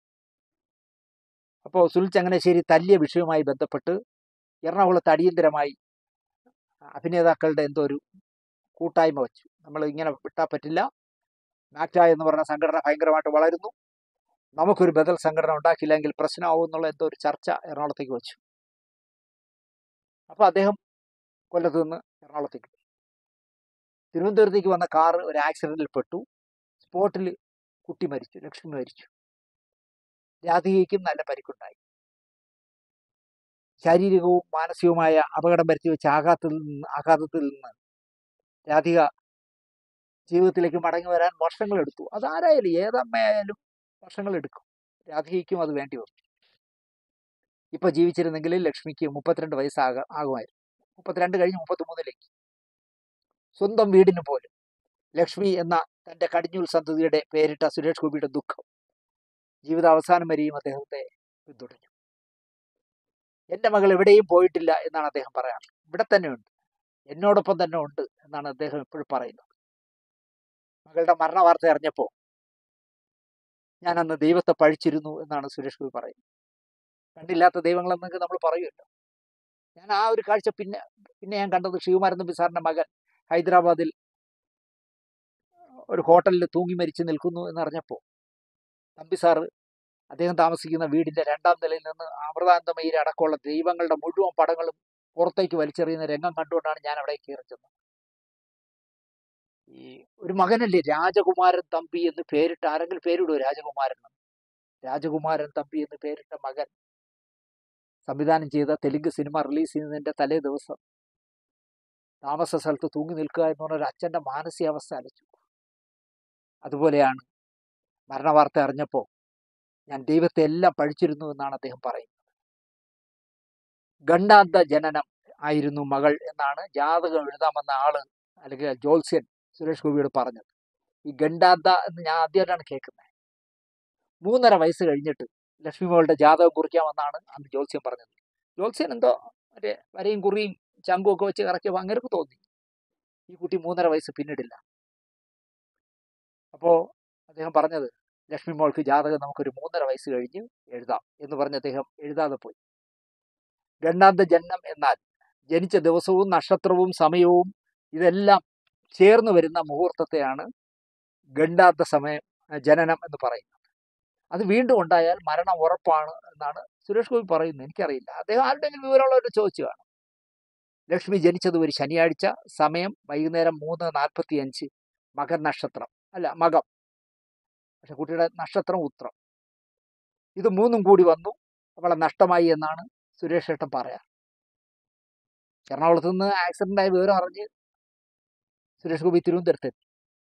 അപ്പോൾ സുനിൽ ചങ്ങനാശ്ശേരി തല്ലിയ വിഷയവുമായി ബന്ധപ്പെട്ട് എറണാകുളത്ത് അടിയന്തരമായി അഭിനേതാക്കളുടെ എന്തോ ഒരു കൂട്ടായ്മ വെച്ചു നമ്മൾ ഇങ്ങനെ വിട്ടാൽ പറ്റില്ല മാക്ട എന്ന് പറഞ്ഞ സംഘടന ഭയങ്കരമായിട്ട് വളരുന്നു നമുക്കൊരു ബദൽ സംഘടന ഉണ്ടാക്കില്ലെങ്കിൽ പ്രശ്നമാവും എന്നുള്ള എന്തോ ഒരു ചർച്ച എറണാകുളത്തേക്ക് വെച്ചു അപ്പോൾ അദ്ദേഹം കൊല്ലത്ത് നിന്ന് എറണാകുളത്തേക്ക് പോയി തിരുവനന്തപുരത്തേക്ക് വന്ന കാർ ഒരു ആക്സിഡന്റിൽ പെട്ടു സ്പോട്ടിൽ കുട്ടി മരിച്ചു ലക്ഷ്മി മരിച്ചു രാധികയ്ക്കും നല്ല പരിക്കുണ്ടായി ശാരീരികവും മാനസികവുമായ അപകടം വരുത്തി വെച്ച ആഘാതത്തിൽ നിന്ന് ആഘാതത്തിൽ നിന്ന് രാധിക ജീവിതത്തിലേക്ക് മടങ്ങി വരാൻ വർഷങ്ങൾ എടുത്തു അതാരായാലും ഏതമ്മയായാലും വർഷങ്ങൾ എടുക്കും രാധികയ്ക്കും അത് വേണ്ടി വന്നു ഇപ്പൊ ജീവിച്ചിരുന്നെങ്കിൽ ലക്ഷ്മിക്ക് മുപ്പത്തിരണ്ട് വയസ്സാക ആകുമായിരുന്നു മുപ്പത്തിരണ്ട് കഴിഞ്ഞ് മുപ്പത്തിമൂന്നിലേക്ക് സ്വന്തം വീടിന് പോലും ലക്ഷ്മി എന്ന തന്റെ കടിഞ്ഞൂൽ സന്തതിയുടെ പേരിട്ട സുരേഷ് ഗോപിയുടെ ദുഃഖം ജീവിതാവസാനം വരെയും അദ്ദേഹത്തെ പിന്തുടരും എന്റെ മകൾ എവിടെയും പോയിട്ടില്ല എന്നാണ് അദ്ദേഹം പറയാറ് ഇവിടെ തന്നെ ഉണ്ട് എന്നോടൊപ്പം തന്നെ ഉണ്ട് എന്നാണ് അദ്ദേഹം എപ്പോഴും പറയുന്നത് മകളുടെ മരണ വാർത്ത അറിഞ്ഞപ്പോൾ ഞാൻ അന്ന് ദൈവത്തെ പഴിച്ചിരുന്നു എന്നാണ് സുരേഷ് ഗോപി പറയുന്നത് കണ്ടില്ലാത്ത ദൈവങ്ങളെന്നൊക്കെ നമ്മൾ പറയുമല്ലോ ഞാൻ ആ ഒരു കാഴ്ച പിന്നെ പിന്നെ ഞാൻ കണ്ടത് ശിവകുമാരൻ നമ്പി സാറിന്റെ മകൻ ഹൈദരാബാദിൽ ഒരു ഹോട്ടലിൽ തൂങ്ങി മരിച്ചു നിൽക്കുന്നു എന്നറിഞ്ഞപ്പോൾ തമ്പി സാറ് അദ്ദേഹം താമസിക്കുന്ന വീടിന്റെ രണ്ടാം നിലയിൽ നിന്ന് അമൃതാനന്ദമയിൽ അടക്കമുള്ള ദൈവങ്ങളുടെ മുഴുവൻ പടങ്ങളും പുറത്തേക്ക് വലിച്ചെറിയുന്ന രംഗം കണ്ടുകൊണ്ടാണ് ഞാൻ അവിടെ കയറി ചെന്നത് ഈ ഒരു മകനല്ലേ രാജകുമാരൻ തമ്പി എന്ന് പേരിട്ട് ആരെങ്കിലും പേരിടുമോ രാജകുമാരൻ എന്ന്? രാജകുമാരൻ തമ്പി എന്ന് പേരിട്ട മകൻ സംവിധാനം ചെയ്ത തെലുങ്ക് സിനിമ റിലീസ് ചെയ്യുന്നതിന്റെ തലേ ദിവസം താമസ സ്ഥലത്ത് തൂങ്ങി നിൽക്കുക എന്ന് പറഞ്ഞ ഒരു അച്ഛന്റെ മാനസികാവസ്ഥ അലച്ചു അതുപോലെയാണ് മരണവാർത്ത അറിഞ്ഞപ്പോൾ ഞാൻ ദൈവത്തെ എല്ലാം പഴിച്ചിരുന്നു എന്നാണ് അദ്ദേഹം പറയുന്നത് ഗണ്ടാന്ത ജനനം ആയിരുന്നു മകൾ എന്നാണ് ജാതകം എഴുതാമെന്ന ആള് അല്ലെങ്കിൽ ജോത്സ്യൻ സുരേഷ് ഗോപിയോട് പറഞ്ഞത് ഈ ഗണ്ടാന്ത എന്ന് ഞാൻ ആദ്യമായിട്ടാണ് കേൾക്കുന്നത് മൂന്നര വയസ്സ് കഴിഞ്ഞിട്ട് ലക്ഷ്മി മകളുടെ ജാതകം കുറിക്കാമെന്നാണ് അന്ന് ജോത്സ്യൻ പറഞ്ഞത് ജോത്സ്യൻ എന്തോ മറ്റേ വരയും കുറിയും ചങ്കും ഒക്കെ വെച്ച് കറക്കിയപ്പോൾ അങ്ങനെയൊക്കെ തോന്നി ഈ കുട്ടി മൂന്നര വയസ്സ് പിന്നിടില്ല അപ്പോൾ അദ്ദേഹം പറഞ്ഞത് ലക്ഷ്മി മോൾക്ക് ജാതകം നമുക്കൊരു മൂന്നര വയസ്സ് കഴിഞ്ഞ് എഴുതാം എന്ന് പറഞ്ഞ് അദ്ദേഹം എഴുതാതെ പോയി രണ്ടാമത്തെ ജന്മം എന്നാൽ ജനിച്ച ദിവസവും നക്ഷത്രവും സമയവും ഇതെല്ലാം ചേർന്ന് വരുന്ന മുഹൂർത്തത്തെയാണ് ഗണ്ടാന്ത സമയം അഹ് ജനനം എന്ന് പറയുന്നത് അത് വീണ്ടും ഉണ്ടായാൽ മരണം ഉറപ്പാണ് എന്നാണ് സുരേഷ് ഗോപി പറയുന്നത് എനിക്കറിയില്ല അദ്ദേഹം ആരുടെങ്കിലും വിവരമുള്ളവർ ചോദിച്ചു കാണും ലക്ഷ്മി ജനിച്ചത് ഒരു ശനിയാഴ്ച സമയം വൈകുന്നേരം മൂന്ന് നാൽപ്പത്തി അഞ്ച് മകൻ നക്ഷത്രം അല്ല മകം പക്ഷെ കുട്ടിയുടെ നക്ഷത്രം ഉത്രം ഇത് മൂന്നും കൂടി വന്നു അവളെ നഷ്ടമായി എന്നാണ് സുരേഷ് ഏട്ടൻ പറയാറ് എറണാകുളത്ത് നിന്ന് ആക്സിഡന്റ് ആയ വിവരം അറിഞ്ഞ് സുരേഷ് ഗോപി തിരുവനന്തപുരത്തെത്തി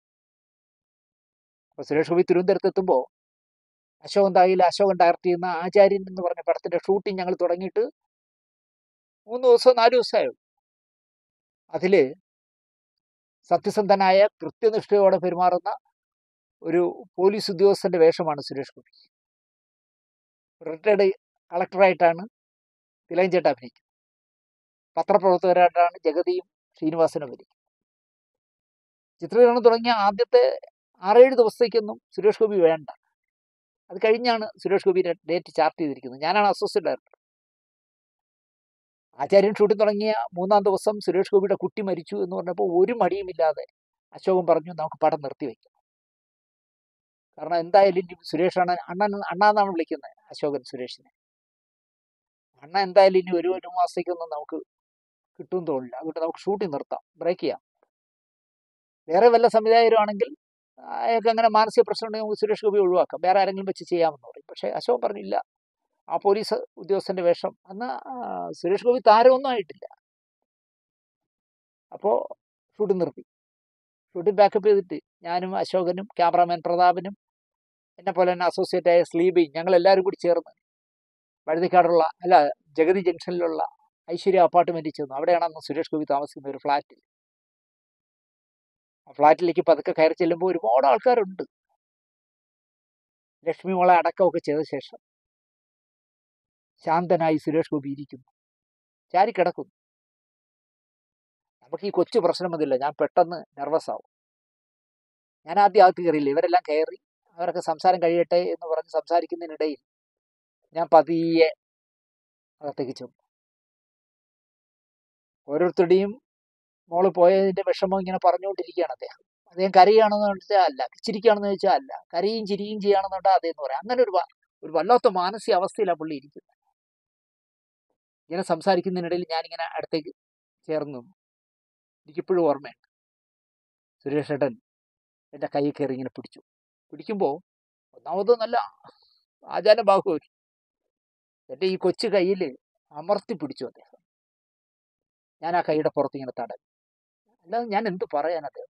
അപ്പൊ സുരേഷ് ഗോപി തിരുവനന്തപുരത്തെത്തുമ്പോൾ അശോകൻ തായിൽ അശോകൻ ഡയറക്ട് ചെയ്യുന്ന ആചാര്യൻ എന്ന് പറഞ്ഞ പടത്തിന്റെ ഷൂട്ടിംഗ് ഞങ്ങൾ തുടങ്ങിയിട്ട് മൂന്ന് ദിവസം നാല് ദിവസമായുള്ളൂ അതില് സത്യസന്ധനായ കൃത്യനിഷ്ഠയോടെ പെരുമാറുന്ന ഒരു പോലീസ് ഉദ്യോഗസ്ഥന്റെ വേഷമാണ് സുരേഷ് ഗോപി റിട്ടയർഡ് കളക്ടറായിട്ടാണ് തിലകൻ ചേട്ടൻ അഭിനയിക്കുന്നത് പത്രപ്രവർത്തകരായിട്ടാണ് ജഗതിയും ശ്രീനിവാസനും അഭിനയിക്കുന്നത് ചിത്രീകരണം തുടങ്ങിയ ആദ്യത്തെ ആറേഴ് ദിവസത്തേക്കൊന്നും സുരേഷ് ഗോപി വേണ്ട അത് കഴിഞ്ഞാണ് സുരേഷ് ഗോപി ഡേറ്റ് ചാർട്ട് ചെയ്തിരിക്കുന്നത് ഞാനാണ് അസോസിയേറ്റ് ഡയറക്ടർ ആചാര്യൻ ഷൂട്ടിംഗ് തുടങ്ങിയ മൂന്നാം ദിവസം സുരേഷ് ഗോപിയുടെ കുട്ടി മരിച്ചു എന്ന് പറഞ്ഞപ്പോൾ ഒരു മടിയുമില്ലാതെ അശോകൻ പറഞ്ഞു നമുക്ക് പടം നിർത്തിവെക്കാം കാരണം എന്തായാലും ഇനി സുരേഷ് അണ്ണൻ അണ്ണൻ അണ്ണാന്നാണ് വിളിക്കുന്നത് അശോകൻ സുരേഷിനെ അണ്ണ എന്തായാലും ഇനി ഒരു ഒരു മാസത്തേക്കൊന്നും നമുക്ക് കിട്ടും തോന്നില്ല അതുകൊണ്ട് നമുക്ക് ഷൂട്ടിംഗ് നിർത്താം ബ്രേക്ക് ചെയ്യാം വേറെ വല്ല സംവിധായകരുമാണെങ്കിൽ അയാൾക്ക് അങ്ങനെ മാനസിക പ്രശ്നം ഉണ്ടെങ്കിൽ നമുക്ക് സുരേഷ് ഗോപി ഒഴിവാക്കാം വേറെ ആരെങ്കിലും വെച്ച് ചെയ്യാമെന്ന് പറയും പക്ഷേ അശോകൻ പറഞ്ഞില്ല ആ പോലീസ് ഉദ്യോഗസ്ഥന്റെ വേഷം അന്ന് ആ, സുരേഷ് ഗോപി താരമൊന്നും ആയിട്ടില്ല അപ്പോൾ ഷൂട്ടിംഗ് നിർത്തി ഷൂട്ടിംഗ് ബാക്കപ്പ് ചെയ്തിട്ട് ഞാനും അശോകനും ക്യാമറാമാൻ പ്രതാപനും എന്നെ പോലെ തന്നെ അസോസിയേറ്റ് ആയ സ്ലീബിങ് ഞങ്ങൾ എല്ലാവരും കൂടി ചേർന്ന് വഴുതിക്കാടുള്ള അല്ല ജഗതി ജംഗ്ഷനിലുള്ള ഐശ്വര്യ അപ്പാർട്ട്മെന്റിൽ ചെന്നു അവിടെയാണ് അന്ന് സുരേഷ് ഗോപി താമസിക്കുന്ന ഒരു ഫ്ലാറ്റിൽ ആ ഫ്ലാറ്റിലേക്ക് പതുക്കെ കയറി ചെല്ലുമ്പോൾ ഒരുപാട് ആൾക്കാരുണ്ട് ലക്ഷ്മി മോളെ അടക്കമൊക്കെ ചെയ്ത ശേഷം ശാന്തനായി സുരേഷ് ഗോപി ഇരിക്കുന്നു ചാരി കിടക്കുന്നു നമുക്ക് ഈ കൊച്ചു പ്രശ്നം മതില്ല ഞാൻ പെട്ടെന്ന് നെർവസ് ആവും ഞാൻ ആദ്യം അകത്ത് കയറിയില്ല ഇവരെല്ലാം കയറി അവരൊക്കെ സംസാരം കഴിയട്ടെ എന്ന് പറഞ്ഞ് സംസാരിക്കുന്നതിനിടയിൽ ഞാൻ പതിയെ അകത്തേക്ക് ചെന്നു ഓരോരുത്തരുടെയും മോള് പോയതിന്റെ വിഷമം ഇങ്ങനെ പറഞ്ഞുകൊണ്ടിരിക്കുകയാണ് അദ്ദേഹം അദ്ദേഹം കരയുകയാണെന്ന് വെച്ചാൽ അല്ല ചിരിക്കുകയാണെന്ന് ചോദിച്ചാൽ അല്ല കരയും ചിരിയും ചെയ്യുകയാണെന്നുണ്ടാ അതേ എന്ന് പറയാം അങ്ങനെ ഒരു വ- ഒരു വല്ലാത്ത മാനസിക അവസ്ഥയിലാണ് പുള്ളി ഇരിക്കുന്നത് ഇങ്ങനെ സംസാരിക്കുന്നതിനിടയിൽ ഞാനിങ്ങനെ അടുത്തേക്ക് ചേർന്നു നിന്നു. എനിക്കിപ്പോഴും ഓർമ്മയുണ്ട് സുരേഷ് ഏട്ടൻ എൻ്റെ കൈ കയറി ഇങ്ങനെ പിടിച്ചു പിടിക്കുമ്പോൾ ഒന്നാമത് നല്ല ആചാര ബാഹു എൻ്റെ ഈ കൊച്ചു കയ്യിൽ അമർത്തി പിടിച്ചു അദ്ദേഹം ഞാൻ ആ കൈയുടെ പുറത്ത് ഇങ്ങനെ തടഞ്ഞു അല്ലാതെ ഞാൻ എന്ത് പറയാൻ അദ്ദേഹം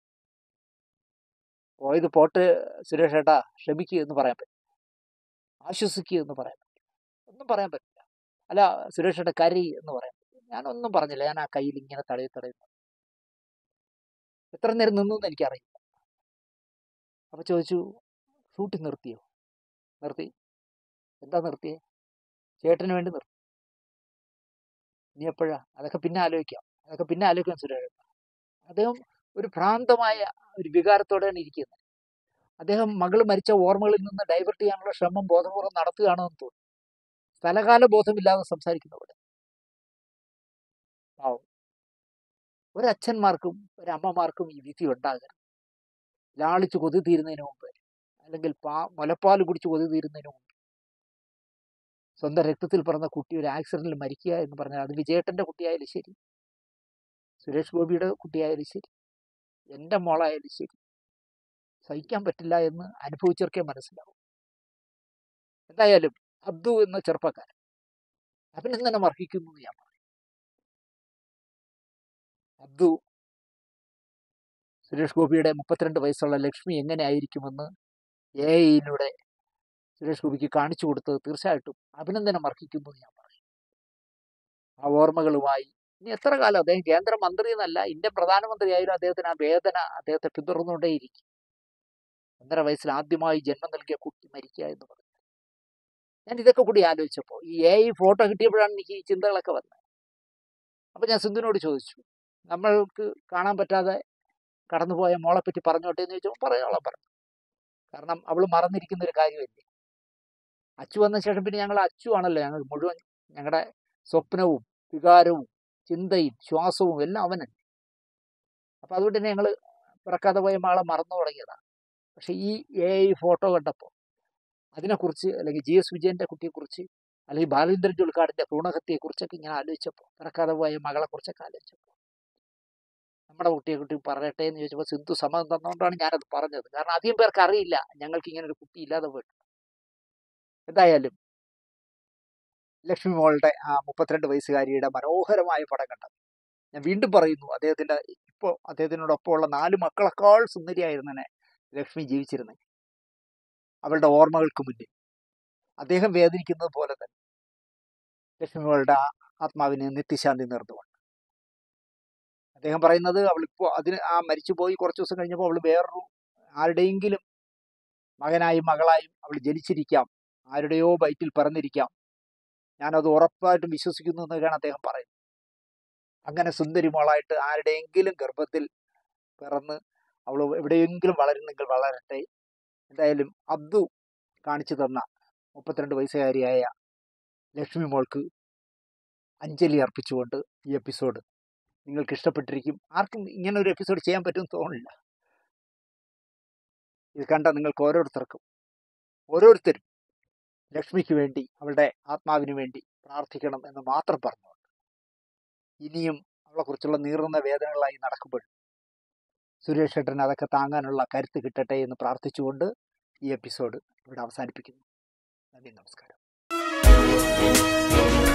പോയത് പോട്ട് സുരേഷ് ഏട്ടാ ക്ഷമിക്കുക എന്ന് പറയാൻ പറ്റും ആശ്വസിക്കുക എന്ന് പറയാൻ പറ്റും ഒന്നും പറയാൻ പറ്റില്ല അല്ല സുരേഷ് ഏട്ടാ കരി എന്ന് പറയാൻ പറ്റും ഞാനൊന്നും പറഞ്ഞില്ല ഞാൻ ആ കയ്യിൽ ഇങ്ങനെ തടയി തടയുന്നു എത്ര നേരം നിന്നു എന്ന് എനിക്കറിയില്ല അപ്പോൾ ചോദിച്ചു ഷൂട്ടിംഗ് നിർത്തിയോ നിർത്തി എന്താ നിർത്തിയേ ചേട്ടന് വേണ്ടി നിർത്തി ഇനി എപ്പോഴാ അതൊക്കെ പിന്നെ ആലോചിക്കാം അതൊക്കെ പിന്നെ ആലോചിക്കാം സുരേഷ് അദ്ദേഹം ഒരു ഭ്രാന്തമായ ഒരു വികാരത്തോടെയാണ് ഇരിക്കുന്നത് അദ്ദേഹം മകൾ മരിച്ച ഓർമ്മകളിൽ നിന്ന് ഡൈവേർട്ട് ചെയ്യാനുള്ള ശ്രമം ബോധപൂർവ്വം നടത്തുകയാണെന്ന് തോന്നുന്നു സ്ഥലകാല ബോധമില്ലാതെ സംസാരിക്കുന്നവിടെ പാവം ഒരച്ഛന്മാർക്കും ഒരമ്മമാർക്കും ഈ വിധി ഉണ്ടാകരുത് ലാളിച്ച് കൊതി തീരുന്നതിന് മുമ്പ് അല്ലെങ്കിൽ പാ മുലപ്പാൽ കുടിച്ച് കൊതി തീരുന്നതിന് മുമ്പ് സ്വന്തം രക്തത്തിൽ പിറന്ന കുട്ടി ഒരു ആക്സിഡന്റിൽ മരിക്കുക എന്ന് പറഞ്ഞാൽ അത് വിജയേട്ടന്റെ കുട്ടിയായാലും ശരി സുരേഷ് ഗോപിയുടെ കുട്ടിയായാലും ശരി എൻ്റെ മോളായാലും ശരി സഹിക്കാൻ പറ്റില്ല എന്ന് അനുഭവിച്ചവർക്കേ മനസ്സിലാവും എന്തായാലും അബ്ദു എന്ന ചെറുപ്പക്കാരൻ അഭിനന്ദനം അർഹിക്കുന്നു എന്ന് ഞാൻ പറയും അബ്ദു സുരേഷ് ഗോപിയുടെ മുപ്പത്തിരണ്ട് വയസ്സുള്ള ലക്ഷ്മി എങ്ങനെ ആയിരിക്കുമെന്ന് എ ഐയിലൂടെ സുരേഷ് ഗോപിക്ക് കാണിച്ചു കൊടുത്തത് തീർച്ചയായിട്ടും അഭിനന്ദനം അർഹിക്കുന്നു എന്ന് ഞാൻ പറയും ആ ഓർമ്മകളുമായി ഇനി എത്ര കാലം അദ്ദേഹം കേന്ദ്രമന്ത്രി എന്നല്ല ഇന്ത്യൻ പ്രധാനമന്ത്രി ആയാലും അദ്ദേഹത്തിന് ആ വേദന അദ്ദേഹത്തെ പിന്തുടർന്നുകൊണ്ടേയിരിക്കും ഒന്നര വയസ്സിൽ ആദ്യമായി ജന്മം നൽകിയ കുട്ടി മരിക്കുക എന്ന് പറഞ്ഞു ഞാൻ ഇതൊക്കെ കൂടി ആലോചിച്ചപ്പോൾ ഈ എ ഐ ഫോട്ടോ കിട്ടിയപ്പോഴാണ് എനിക്ക് ഈ ചിന്തകളൊക്കെ വന്നത് അപ്പോൾ ഞാൻ സിന്ധുവിനോട് ചോദിച്ചു നമ്മൾക്ക് കാണാൻ പറ്റാതെ കടന്നുപോയ മോളെ പറ്റി പറഞ്ഞോട്ടെ എന്ന് ചോദിച്ചപ്പോൾ പറയാനുള്ള പറഞ്ഞു കാരണം അവൾ മറന്നിരിക്കുന്ന ഒരു കാര്യമല്ലേ അച്ചു വന്ന ശേഷം പിന്നെ ഞങ്ങൾ അച്ചു ആണല്ലോ ഞങ്ങൾ മുഴുവൻ ഞങ്ങളുടെ സ്വപ്നവും വികാരവും ചിന്തയും ശ്വാസവും എല്ലാം അവനല്ലേ അപ്പം അതുകൊണ്ട് തന്നെ ഞങ്ങൾ പിറക്കാതെ പോയ ആളെ മറന്നു തുടങ്ങിയതാണ് പക്ഷെ ഈ എ ഐ ഫോട്ടോ കണ്ടപ്പോൾ അതിനെക്കുറിച്ച് അല്ലെങ്കിൽ ജി എസ് വിജയന്റെ കുട്ടിയെക്കുറിച്ച് അല്ലെങ്കിൽ ബാലേന്ദ്രൻ ചുൾക്കാടിന്റെ ഭ്രൂണഹത്യയെക്കുറിച്ചൊക്കെ ഇങ്ങനെ ആലോചിച്ചപ്പോൾ പിറക്കാതെ പോയ മകളെക്കുറിച്ചൊക്കെ ആലോചിച്ചപ്പോൾ നമ്മുടെ കുട്ടിയെ കുട്ടി പറയട്ടെ എന്ന് ചോദിച്ചപ്പോൾ സിന്ധു സമ്മതം തന്നുകൊണ്ടാണ് ഞാനത് പറഞ്ഞത് കാരണം അധികം പേർക്ക് അറിയില്ല ഞങ്ങൾക്ക് ഇങ്ങനെ ഒരു കുട്ടി ഇല്ലാതെ പോയിട്ട് എന്തായാലും ലക്ഷ്മി മോളുടെ ആ മുപ്പത്തിരണ്ട് വയസ്സുകാരിയുടെ മനോഹരമായ പടം കണ്ടത് ഞാൻ വീണ്ടും പറയുന്നു അദ്ദേഹത്തിന്റെ ഇപ്പോൾ അദ്ദേഹത്തിനോടൊപ്പമുള്ള നാല് മക്കളെക്കാൾ സുന്ദരിയായിരുന്നെ ലക്ഷ്മി ജീവിച്ചിരുന്നത് അവളുടെ ഓർമ്മകൾക്ക് മുന്നിൽ അദ്ദേഹം വേദനിക്കുന്നത് പോലെ തന്നെ ലക്ഷ്മികളുടെ ആ ആത്മാവിന് നിത്യശാന്തി നേർന്നുകൊണ്ട് അദ്ദേഹം പറയുന്നത് അവളിപ്പോൾ അതിന് ആ മരിച്ചുപോയി കുറച്ച് ദിവസം കഴിഞ്ഞപ്പോൾ അവൾ വേറൊരു ആരുടെയെങ്കിലും മകനായും മകളായും അവൾ ജനിച്ചിരിക്കാം ആരുടെയോ വയറ്റിൽ പിറന്നിരിക്കാം ഞാനത് ഉറപ്പായിട്ടും വിശ്വസിക്കുന്നു എന്നൊക്കെയാണ് അദ്ദേഹം പറയുന്നത് അങ്ങനെ സുന്ദരി മോളായിട്ട് ആരുടെയെങ്കിലും ഗർഭത്തിൽ പിറന്ന് അവൾ എവിടെയെങ്കിലും വളരുന്നെങ്കിൽ വളരട്ടെ എന്തായാലും അബ്ദു കാണിച്ചു തന്ന മുപ്പത്തിരണ്ട് വയസ്സുകാരിയായ ലക്ഷ്മി മോൾക്ക് അഞ്ജലി അർപ്പിച്ചുകൊണ്ട് ഈ എപ്പിസോഡ് നിങ്ങൾക്ക് ഇഷ്ടപ്പെട്ടിരിക്കും ആർക്കും ഇങ്ങനെ ഒരു എപ്പിസോഡ് ചെയ്യാൻ പറ്റുമെന്ന് തോന്നില്ല ഇത് കണ്ട നിങ്ങൾക്ക് ഓരോരുത്തർക്കും ഓരോരുത്തരും ലക്ഷ്മിക്ക് വേണ്ടി അവളുടെ ആത്മാവിന് വേണ്ടി പ്രാർത്ഥിക്കണം എന്ന് മാത്രം പറഞ്ഞുകൊണ്ട് ഇനിയും അവളെക്കുറിച്ചുള്ള നീറുന്ന വേദനകളായി നടക്കുമ്പോൾ സുരേഷ് ഏട്ടൻ അതൊക്കെ താങ്ങാനുള്ള കരുത്ത് കിട്ടട്ടെ എന്ന് പ്രാർത്ഥിച്ചുകൊണ്ട് ഈ എപ്പിസോഡ് ഇവിടെ അവസാനിപ്പിക്കുന്നു നന്ദി നമസ്കാരം